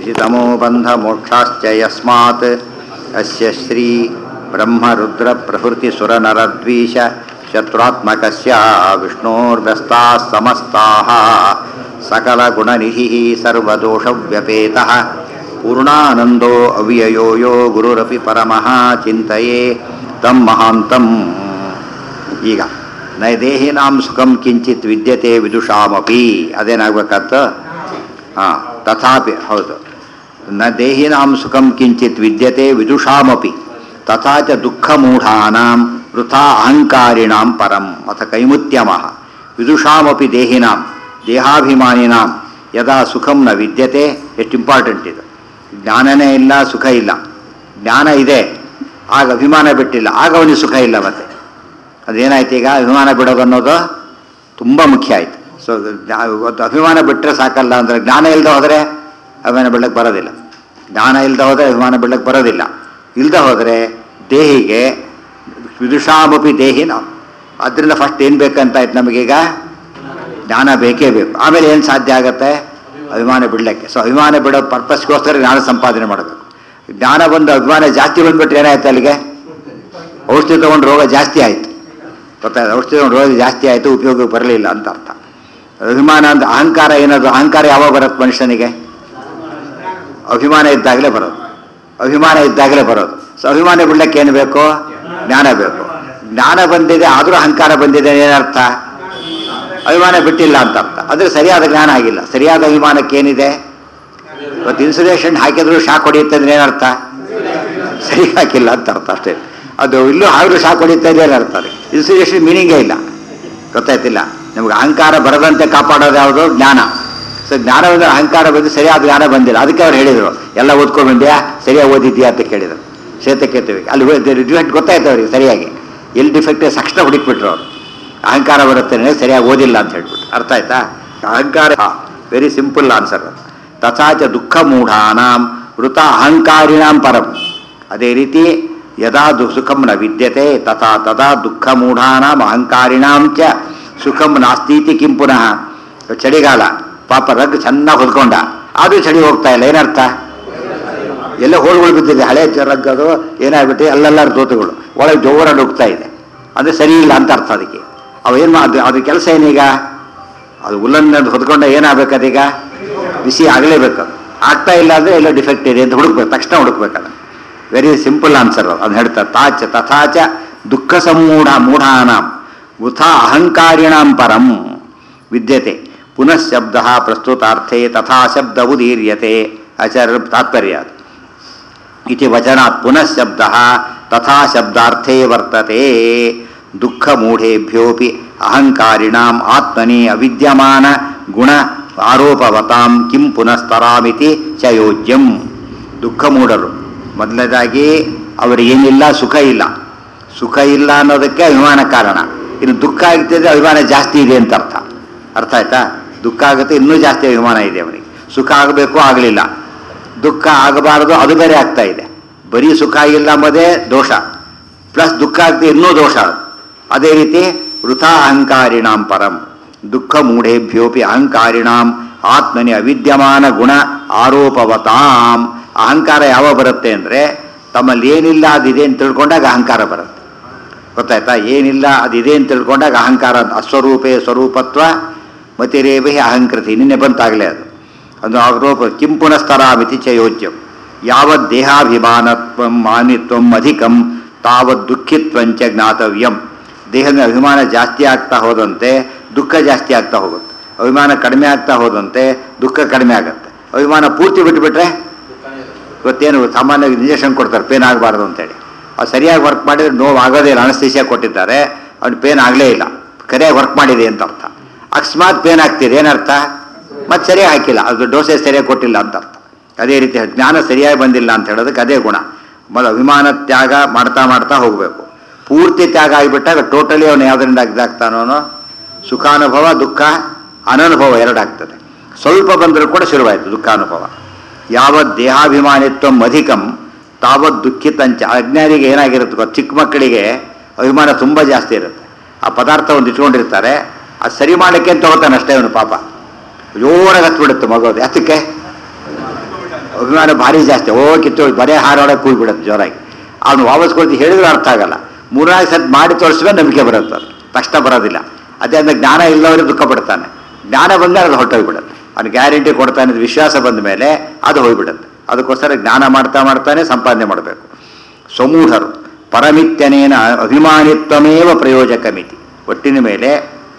सृष्टितमो बन्धमोक्षाश्च यस्मात् अस्य श्री ब्रह्मरुद्रप्रभृतिसुरनरद्वीष शत्रुत्मकस्य विष्णोर्व्यस्ताः समस्ताः सकलगुणनिधिः सर्वदोषव्यपेतः पूर्णानन्दो अव्ययो यो गुरुरपि परमः चिन्तये तं महान्तम् ಈಗ ನ ದೇಹಿನಾಂ ಸುಖಂ ಕಿಂಚಿತ್ ವಿದ್ಯತೆ ವಿದುಷಾಮಪಿ ಅದೇನಾಗ್ಬೇಕಂತ ಹಾಂ ತಥಾಪಿ ಹೌದು ನ ದೇಹಿನಾಂ ಸುಖಂ ಕಿಂಚಿತ್ ವಿದ್ಯತೆ ವಿದುಷಾಮಪಿ ತಥಾ ಚ ದುಃಖಮೂಢಾನಾಂ ವೃಥಾ ಅಹಂಕಾರಿಣಾಂ ಪರಂ ಅಥ ಕೈಮುತ್ಯಮಃ ವಿದುಷಾಮಪಿ ದೇಹಿನಾಂ ದೇಹಾಭಿಮಾನಿನಾಂ ಯದಾ ಸುಖಂ ನ ವಿದ್ಯತೆ ಎಷ್ಟು ಇಂಪಾರ್ಟೆಂಟ್ ಇದು ಜ್ಞಾನನೇ ಇಲ್ಲ ಸುಖ ಇಲ್ಲ ಜ್ಞಾನ ಇದೆ ಆಗ ಅಭಿಮಾನ ಬಿಟ್ಟಿಲ್ಲ ಆಗ ಅವನಿಗೆ ಸುಖ ಇಲ್ಲ ಮತ್ತೆ ಅದೇನಾಯ್ತು ಈಗ ಅಭಿಮಾನ ಬಿಡೋದು ಅನ್ನೋದು ತುಂಬ ಮುಖ್ಯ ಆಯಿತು ಸೊ ಇವತ್ತು ಅಭಿಮಾನ ಬಿಟ್ಟರೆ ಸಾಕಲ್ಲ ಅಂದರೆ ಜ್ಞಾನ ಇಲ್ಲದೆ ಹೋದರೆ ಅಭಿಮಾನ ಬಿಡಕ್ಕೆ ಬರೋದಿಲ್ಲ ಜ್ಞಾನ ಇಲ್ಲದೆ ಹೋದರೆ ಅಭಿಮಾನ ಬಿಡಕ್ಕೆ ಬರೋದಿಲ್ಲ ಇಲ್ಲದೆ ಹೋದರೆ ದೇಹಿಗೆ ವಿದುಷಾಮಪಿ ದೇಹಿ ನಾವು ಅದರಿಂದ ಫಸ್ಟ್ ಏನು ಬೇಕಂತ ಆಯ್ತು ನಮಗೀಗ ಜ್ಞಾನ ಬೇಕೇ ಬೇಕು ಆಮೇಲೆ ಏನು ಸಾಧ್ಯ ಆಗುತ್ತೆ ಅಭಿಮಾನ ಬಿಡಲಿಕ್ಕೆ ಸೊ ಅಭಿಮಾನ ಬಿಡೋ ಪರ್ಪಸ್ಗೋಸ್ಕರ ಜ್ಞಾನ ಸಂಪಾದನೆ ಮಾಡಬೇಕು ಜ್ಞಾನ ಬಂದು ಅಭಿಮಾನ ಜಾಸ್ತಿ ಬಂದುಬಿಟ್ರೆ ಏನಾಯ್ತು ಅಲ್ಲಿಗೆ ಔಷಧಿ ತೊಗೊಂಡು ರೋಗ ಜಾಸ್ತಿ ಆಯಿತು ಗೊತ್ತಾಯ್ತು ಔಷಧಿ ತೊಗೊಂಡು ರೋಗ ಜಾಸ್ತಿ ಆಯಿತು ಉಪಯೋಗಕ್ಕೆ ಬರಲಿಲ್ಲ ಅಂತ ಅರ್ಥ ಅಭಿಮಾನ ಅಂತ ಅಹಂಕಾರ ಏನದು ಅಹಂಕಾರ ಯಾವಾಗ ಬರುತ್ತೆ ಮನುಷ್ಯನಿಗೆ ಅಭಿಮಾನ ಇದ್ದಾಗಲೇ ಬರೋದು ಅಭಿಮಾನ ಇದ್ದಾಗಲೇ ಬರೋದು ಸೊ ಅಭಿಮಾನ ಬಿಡ್ಲಿಕ್ಕೆ ಏನು ಬೇಕು ಜ್ಞಾನ ಬೇಕು ಜ್ಞಾನ ಬಂದಿದೆ ಆದರೂ ಅಹಂಕಾರ ಬಂದಿದೆ ಏನರ್ಥ ಅಭಿಮಾನ ಬಿಟ್ಟಿಲ್ಲ ಅಂತ ಅರ್ಥ ಆದರೆ ಸರಿಯಾದ ಜ್ಞಾನ ಆಗಿಲ್ಲ ಸರಿಯಾದ ಅಭಿಮಾನಕ್ಕೆ ಏನಿದೆ ಇವತ್ತು ಇನ್ಸುಲೇಷನ್ ಹಾಕಿದ್ರು ಶಾಕ್ ಹೊಡೆಯುತ್ತೆ ಅಂದ್ರೆ ಏನರ್ಥ ಸರಿ ಹಾಕಿಲ್ಲ ಅಂತ ಅರ್ಥ ಅಷ್ಟೇ ಅದು ಇಲ್ಲೂ ಆಗಲೂ ಶಾಕ್ ಹೊಡಿತಾ ಇದೆ ಅರ್ಥ ಅದಕ್ಕೆ ಇನ್ಸುಲೇಷನ್ ಮೀನಿಂಗೇ ಇಲ್ಲ ಗೊತ್ತಾಯ್ತಿಲ್ಲ ನಮ್ಗೆ ಅಹಂಕಾರ ಬರದಂತೆ ಕಾಪಾಡೋದು ಯಾವುದು ಜ್ಞಾನ ಸೊ ಜ್ಞಾನ ಬಂದರೆ ಅಹಂಕಾರ ಬಂದು ಸರಿಯಾದ ಜ್ಞಾನ ಬಂದಿಲ್ಲ ಅದಕ್ಕೆ ಅವ್ರು ಹೇಳಿದರು ಎಲ್ಲ ಓದ್ಕೊಂಡ್ಬಂದ್ಯಾ ಸರಿಯಾಗಿ ಓದಿದ್ಯಾ ಅಂತ ಕೇಳಿದರು ಶ್ವೇತಕೇತುವಿಗೆ ಅಲ್ಲಿ ಡಿಫೆಕ್ಟ್ ಗೊತ್ತಾಯ್ತು ಅವ್ರಿಗೆ ಸರಿಯಾಗಿ ಎಲ್ಲಿ ಡಿಫೆಕ್ಟ್ ಸಕ್ಷಣ ಹುಡುಕ್ಬಿಟ್ರು ಅವರು ಅಹಂಕಾರ ಬರುತ್ತೆ ಸರಿಯಾಗಿ ಓದಿಲ್ಲ ಅಂತ ಹೇಳ್ಬಿಟ್ಟು ಅರ್ಥ ಆಯ್ತಾ ಅಹಂಕಾರ ವೆರಿ ಸಿಂಪಲ್ ಆನ್ಸರ್ ತಥಾಚ ದುಃಖ ಮೂಢಾನಾಂ ವೃತ ಅಹಂಕಾರಿಣಾಂ ಪರಂ ಅದೇ ರೀತಿ ಯದಾ ದು ಸುಖಂ ನ ವಿದ್ಯತೆ ತಥಾ ತದಾ ದುಃಖ ಮೂಢಾನಾಂ ಅಹಂಕಾರಿಣಾಂ ಚ ಸುಖಂ ನಾಸ್ತೀತಿ ಕಿಂ ಪುನಃ ಚಳಿಗಾಲ ಪಾಪ ರಗ್ ಚೆನ್ನಾಗಿ ಹೊದ್ಕೊಂಡ ಆದರೂ ಚಳಿ ಹೋಗ್ತಾ ಇಲ್ಲ ಏನರ್ಥ ಎಲ್ಲ ಹೋಳುಗಳು ಬಿದ್ದಿದೆ ಹಳೆ ರಗ್ ಅದು ಏನಾಗ್ಬಿಟ್ಟು ಅಲ್ಲೆಲ್ಲರ ದೋತುಗಳು ಒಳಗೆ ಜೋರಾಗಿ ಹೋಗ್ತಾ ಇದೆ ಅಂದರೆ ಸರಿ ಇಲ್ಲ ಅಂತ ಅರ್ಥ ಅದಕ್ಕೆ ಅವೇನು ಅದು ಅದ್ರ ಕೆಲಸ ಏನೀಗ ಅದು ಉಲ್ಲನ್ ಹೊದ್ಕೊಂಡ ಏನಾಗಬೇಕು ಅದೀಗ ಬಿಸಿ ಆಗಲೇಬೇಕು ಆಗ್ತಾ ಇಲ್ಲ ಅಂದರೆ ಎಲ್ಲೋ ಡಿಫೆಕ್ಟ್ ಇದೆ ಅಂತ ಹುಡುಕ್ಬೇಕು ತಕ್ಷಣ ಹುಡುಕ್ಬೇಕಲ್ಲ ವೆರಿ ಸಿಂಪಲ್ ಆನ್ಸರ್ ಅದು ಹೇಳ್ತಾರೆ ತಾಚ ತಥಾಚ ದುಃಖ ಸಮೂಢ ಮೂಢಾನಾಂ ವೃಥಾ ಅಹಂಕಾರಿಣಾಂ ಪರಂ ವಿದ್ಯತೆ ಪುನಃ ಶಬ್ದ ಪ್ರಸ್ತುತಾರ್ಥೆ ತಥಾ ಶಬ್ದ ಉದೀರ್ಯತೆ ಆಚಾರ್ಯ ತಾತ್ಪರ್ಯ ಅದು ಇತಿ ವಚನಾತ್ ಪುನಃ ಶಬ್ದ ತಥಾ ಶಬ್ದಾರ್ಥೇ ವರ್ತತೆ ದುಃಖ ಮೂಢೇಭ್ಯೋಪಿ ಅಹಂಕಾರಿಣಾಂ ಆತ್ಮನಿ ಅವಿದ್ಯಮಾನ ಗುಣ ಆರೋಪವತಾಂ ಕಿಂ ಪುನಸ್ತರಾಮಿತಿ ಚ ಯೋಜ್ಯಂ ದುಃಖ ಮೂಢರು ಮೊದಲನೇದಾಗಿ ಅವರಿಗೇನಿಲ್ಲ ಸುಖ ಇಲ್ಲ ಸುಖ ಇಲ್ಲ ಅನ್ನೋದಕ್ಕೆ ಅಭಿಮಾನ ಕಾರಣ ಇನ್ನು ದುಃಖ ಆಗ್ತಿದ್ರೆ ಅಭಿಮಾನ ಜಾಸ್ತಿ ಇದೆ ಅಂತ ಅರ್ಥ ಅರ್ಥ ಆಯ್ತಾ ದುಃಖ ಆಗುತ್ತೆ ಇನ್ನೂ ಜಾಸ್ತಿ ಅಭಿಮಾನ ಇದೆ ಅವನಿಗೆ ಸುಖ ಆಗಬೇಕು ಆಗಲಿಲ್ಲ ದುಃಖ ಆಗಬಾರದು ಅದು ಬೇರೆ ಆಗ್ತಾ ಇದೆ ಬರೀ ಸುಖ ಆಗಿಲ್ಲ ಎಂಬುದೇ ದೋಷ ಪ್ಲಸ್ ದುಃಖ ಆಗ್ತದೆ ಇನ್ನೂ ದೋಷ ಅದೇ ರೀತಿ ವೃಥಾ ಅಹಂಕಾರಿಣಾಂ ಪರಂ ದುಃಖ ಮೂಢೇಭ್ಯೋಪಿ ಅಹಂಕಾರಿಣಾಂ ಆತ್ಮನಿ ಅವಿದ್ಯಮಾನ ಗುಣ ಆರೋಪವತಾಂ ಅಹಂಕಾರ ಯಾವ ಬರುತ್ತೆ ಅಂದರೆ ತಮ್ಮಲ್ಲಿ ಏನಿಲ್ಲ ಅದಿದೆ ಅಂತ ತಿಳ್ಕೊಂಡಾಗ ಅಹಂಕಾರ ಬರುತ್ತೆ ಗೊತ್ತಾಯ್ತಾ ಏನಿಲ್ಲ ಅದಿದೆ ಅಂತ ತಿಳ್ಕೊಂಡಾಗ ಅಹಂಕಾರ ಅಸ್ವರೂಪೇ ಸ್ವರೂಪತ್ವ ಮತಿರೇಭಿ ಅಹಂಕೃತಿ ನಿನ್ನೆ ಬಂತಾಗಲೇ ಅದು ಅದು ಆರೋಪ ಕಿಂ ಪುನಸ್ತರಾಮಿತಿ ಚ ಯೋಜ್ಯಂ ಯಾವತ್ ದೇಹಾಭಿಮಾನತ್ವ ಮಾನಿತ್ವಂ ಅಧಿಕಂ ತಾವತ್ ದುಃಖಿತ್ವಂಚ ಜ್ಞಾತವ್ಯಂ ದೇಹದ ಅಭಿಮಾನ ಜಾಸ್ತಿ ಆಗ್ತಾ ಹೋದಂತೆ ದುಃಖ ಜಾಸ್ತಿ ಆಗ್ತಾ ಹೋಗುತ್ತೆ ಅಭಿಮಾನ ಕಡಿಮೆ ಆಗ್ತಾ ಹೋದಂತೆ ದುಃಖ ಕಡಿಮೆ ಆಗುತ್ತೆ ಅಭಿಮಾನ ಪೂರ್ತಿ ಬಿಟ್ಟುಬಿಟ್ರೆ ಇವತ್ತೇನು ಸಾಮಾನ್ಯವಾಗಿ ಇಂಜೆಕ್ಷನ್ ಕೊಡ್ತಾರೆ ಪೇನ್ ಆಗಬಾರ್ದು ಅಂತೇಳಿ ಅದು ಸರಿಯಾಗಿ ವರ್ಕ್ ಮಾಡಿದ್ರೆ ನೋವು ಆಗೋದೇ ಇಲ್ಲ ಅನಸ್ತೇಷಿಯಾ ಕೊಟ್ಟಿದ್ದಾರೆ ಅವ್ನು ಪೇನ್ ಆಗಲೇ ಇಲ್ಲ ಕರಿಯಾಗಿ ವರ್ಕ್ ಮಾಡಿದೆ ಅಂತ ಅರ್ಥ ಅಕಸ್ಮಾತ್ ಪೇನ್ ಆಗ್ತಿದೆ ಏನರ್ಥ ಮತ್ತೆ ಸರಿಯಾಗಿ ಹಾಕಿಲ್ಲ ಅದು ಡೋಸೇಜ್ ಸರಿಯಾಗಿ ಕೊಟ್ಟಿಲ್ಲ ಅಂತ ಅರ್ಥ ಅದೇ ರೀತಿ ಜ್ಞಾನ ಸರಿಯಾಗಿ ಬಂದಿಲ್ಲ ಅಂತ ಹೇಳೋದಕ್ಕೆ ಅದೇ ಗುಣ ಮೊದಲು ಅಭಿಮಾನ ತ್ಯಾಗ ಮಾಡ್ತಾ ಮಾಡ್ತಾ ಹೋಗಬೇಕು ಪೂರ್ತಿ ತ್ಯಾಗ ಆಗಿಬಿಟ್ಟಾಗ ಟೋಟಲಿ ಅವನು ಯಾವುದರಿಂದ ಇದಾಗ್ತಾನೋ ಸುಖಾನುಭವ ದುಃಖ ಅನನುಭವ ಎರಡಾಗ್ತದೆ ಸ್ವಲ್ಪ ಬಂದರೂ ಕೂಡ ಶುರುವಾಯಿತು ದುಃಖಾನುಭವ ಯಾವ ದೇಹಾಭಿಮಾನಿತ್ವ ಅಧಿಕಂ ತಾವತ್ ದುಃಖಿತಂಚ ಅಜ್ಞಾನಿಗೆ ಏನಾಗಿರುತ್ತೆ ಗೊತ್ತಾ? ಚಿಕ್ಕ ಮಕ್ಕಳಿಗೆ ಅಭಿಮಾನ ತುಂಬ ಜಾಸ್ತಿ ಇರುತ್ತೆ ಆ ಪದಾರ್ಥ ಒಂದು ಇಟ್ಕೊಂಡಿರ್ತಾರೆ ಅದು ಸರಿ ಮಾಡಲಿಕ್ಕೆ ಅಂತ ತಗೋತಾನೆ ಅಷ್ಟೇ ಅವನು ಪಾಪ ಜೋರಾಗಿ ಹತ್ಬಿಡುತ್ತೆ ಮಗೋದು ಯಾತಕ್ಕೆ ಅಭಿಮಾನ ಭಾರಿ ಜಾಸ್ತಿ ಓ ಕಿತ್ತೋಗಿ ಬರೇ ಹಾರಾಡಕ್ಕೆ ಕೂಗ್ಬಿಡುತ್ತೆ ಜೋರಾಗಿ ಅವ್ನು ವಾಪಸ್ ಕೊಡ್ತಿ ಹೇಳಿದ್ರೆ ಅರ್ಥ ಆಗಲ್ಲ ಮೂರ್ನಾಲ್ಕು ಸತಿ ಮಾಡಿ ತೋರಿಸಿದ್ರೆ ನಂಬಿಕೆ ಬರುತ್ತೆ ಅದು ತಕ್ಷಣ ಬರೋದಿಲ್ಲ ಅದೇ ಅಂದ್ರೆ ಜ್ಞಾನ ಇಲ್ಲದವರೇ ದುಃಖ ಪಡ್ತಾನೆ ಜ್ಞಾನ ಬಂದರೆ ಅದು ಹೊರಟೋಗ್ಬಿಡುತ್ತೆ ಅವ್ನು ಗ್ಯಾರಂಟಿ ಕೊಡ್ತಾನೆ ಅಂತ ವಿಶ್ವಾಸ ಬಂದ ಮೇಲೆ ಅದು ಹೋಗ್ಬಿಡುತ್ತೆ ಅದಕ್ಕೋಸ್ಕರ ಜ್ಞಾನ ಮಾಡ್ತಾ ಮಾಡ್ತಾನೆ ಸಂಪಾದನೆ ಮಾಡಬೇಕು ಸ್ವಮೂಢರು ಪರಮಿತ್ಯನೇನ ಅಭಿಮಾನಿತ್ವಮೇವ ಪ್ರಯೋಜಕ ಮಿತಿ ಒಟ್ಟಿನ ಮೇಲೆ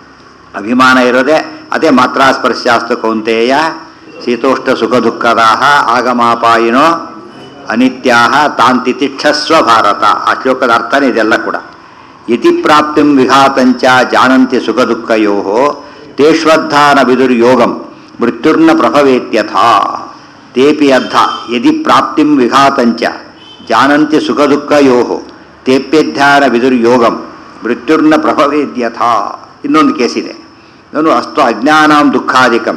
ಅಭಿಮಾನ ಇರೋದೇ ಅದೇ ಮಾತ್ರ ಸ್ಪರ್ಶಾಸ್ತು ಕೌಂತೆಯ ಶೀತೋಷ್ಣ ಸುಖ ದುಃಖದಾಹ ಆಗಮಾಪಾಯಿನೋ ಅನಿತ್ಯಾಹ ತಾಂತಿ ತಿಷ್ಠಸ್ವ ಭಾರತ ಆ ಶ್ಲೋಕದ ಅರ್ಥನೇ ಇದೆಲ್ಲ ಕೂಡ ಇತಿ ಪ್ರಾಪ್ತಿಂ ವಿಘಾತಂಚ ಜಾನಂತಿ ಸುಖ ದುಃಖಯೋ ತೇಷ್ವದ್ಧಾನ ವಿದುರ್ಯೋಗಂ ಮೃತ್ಯುರ್ನ ಪ್ರಭವೇತ್ಯಥಾ ತೇಪಿ ಅರ್ಧ ಯದಿ ಪ್ರಾಪ್ತಿಂ ವಿಘಾತಂಚ ಜಾನಂತಿ ಸುಖ ದುಃಖಯೋ ತೇಪ್ಯಧ್ಯಾನ ವಿದುರ್ಯೋಗಂ ಮೃತ್ಯುರ್ನ ಪ್ರಭವೇದ್ಯಥಾ ಇನ್ನೊಂದು ಕೇಸಿದೆ ನಾನು ಅಸ್ತು ಅಜ್ಞಾನಾಂ ದುಃಖಾಧಿಕಂ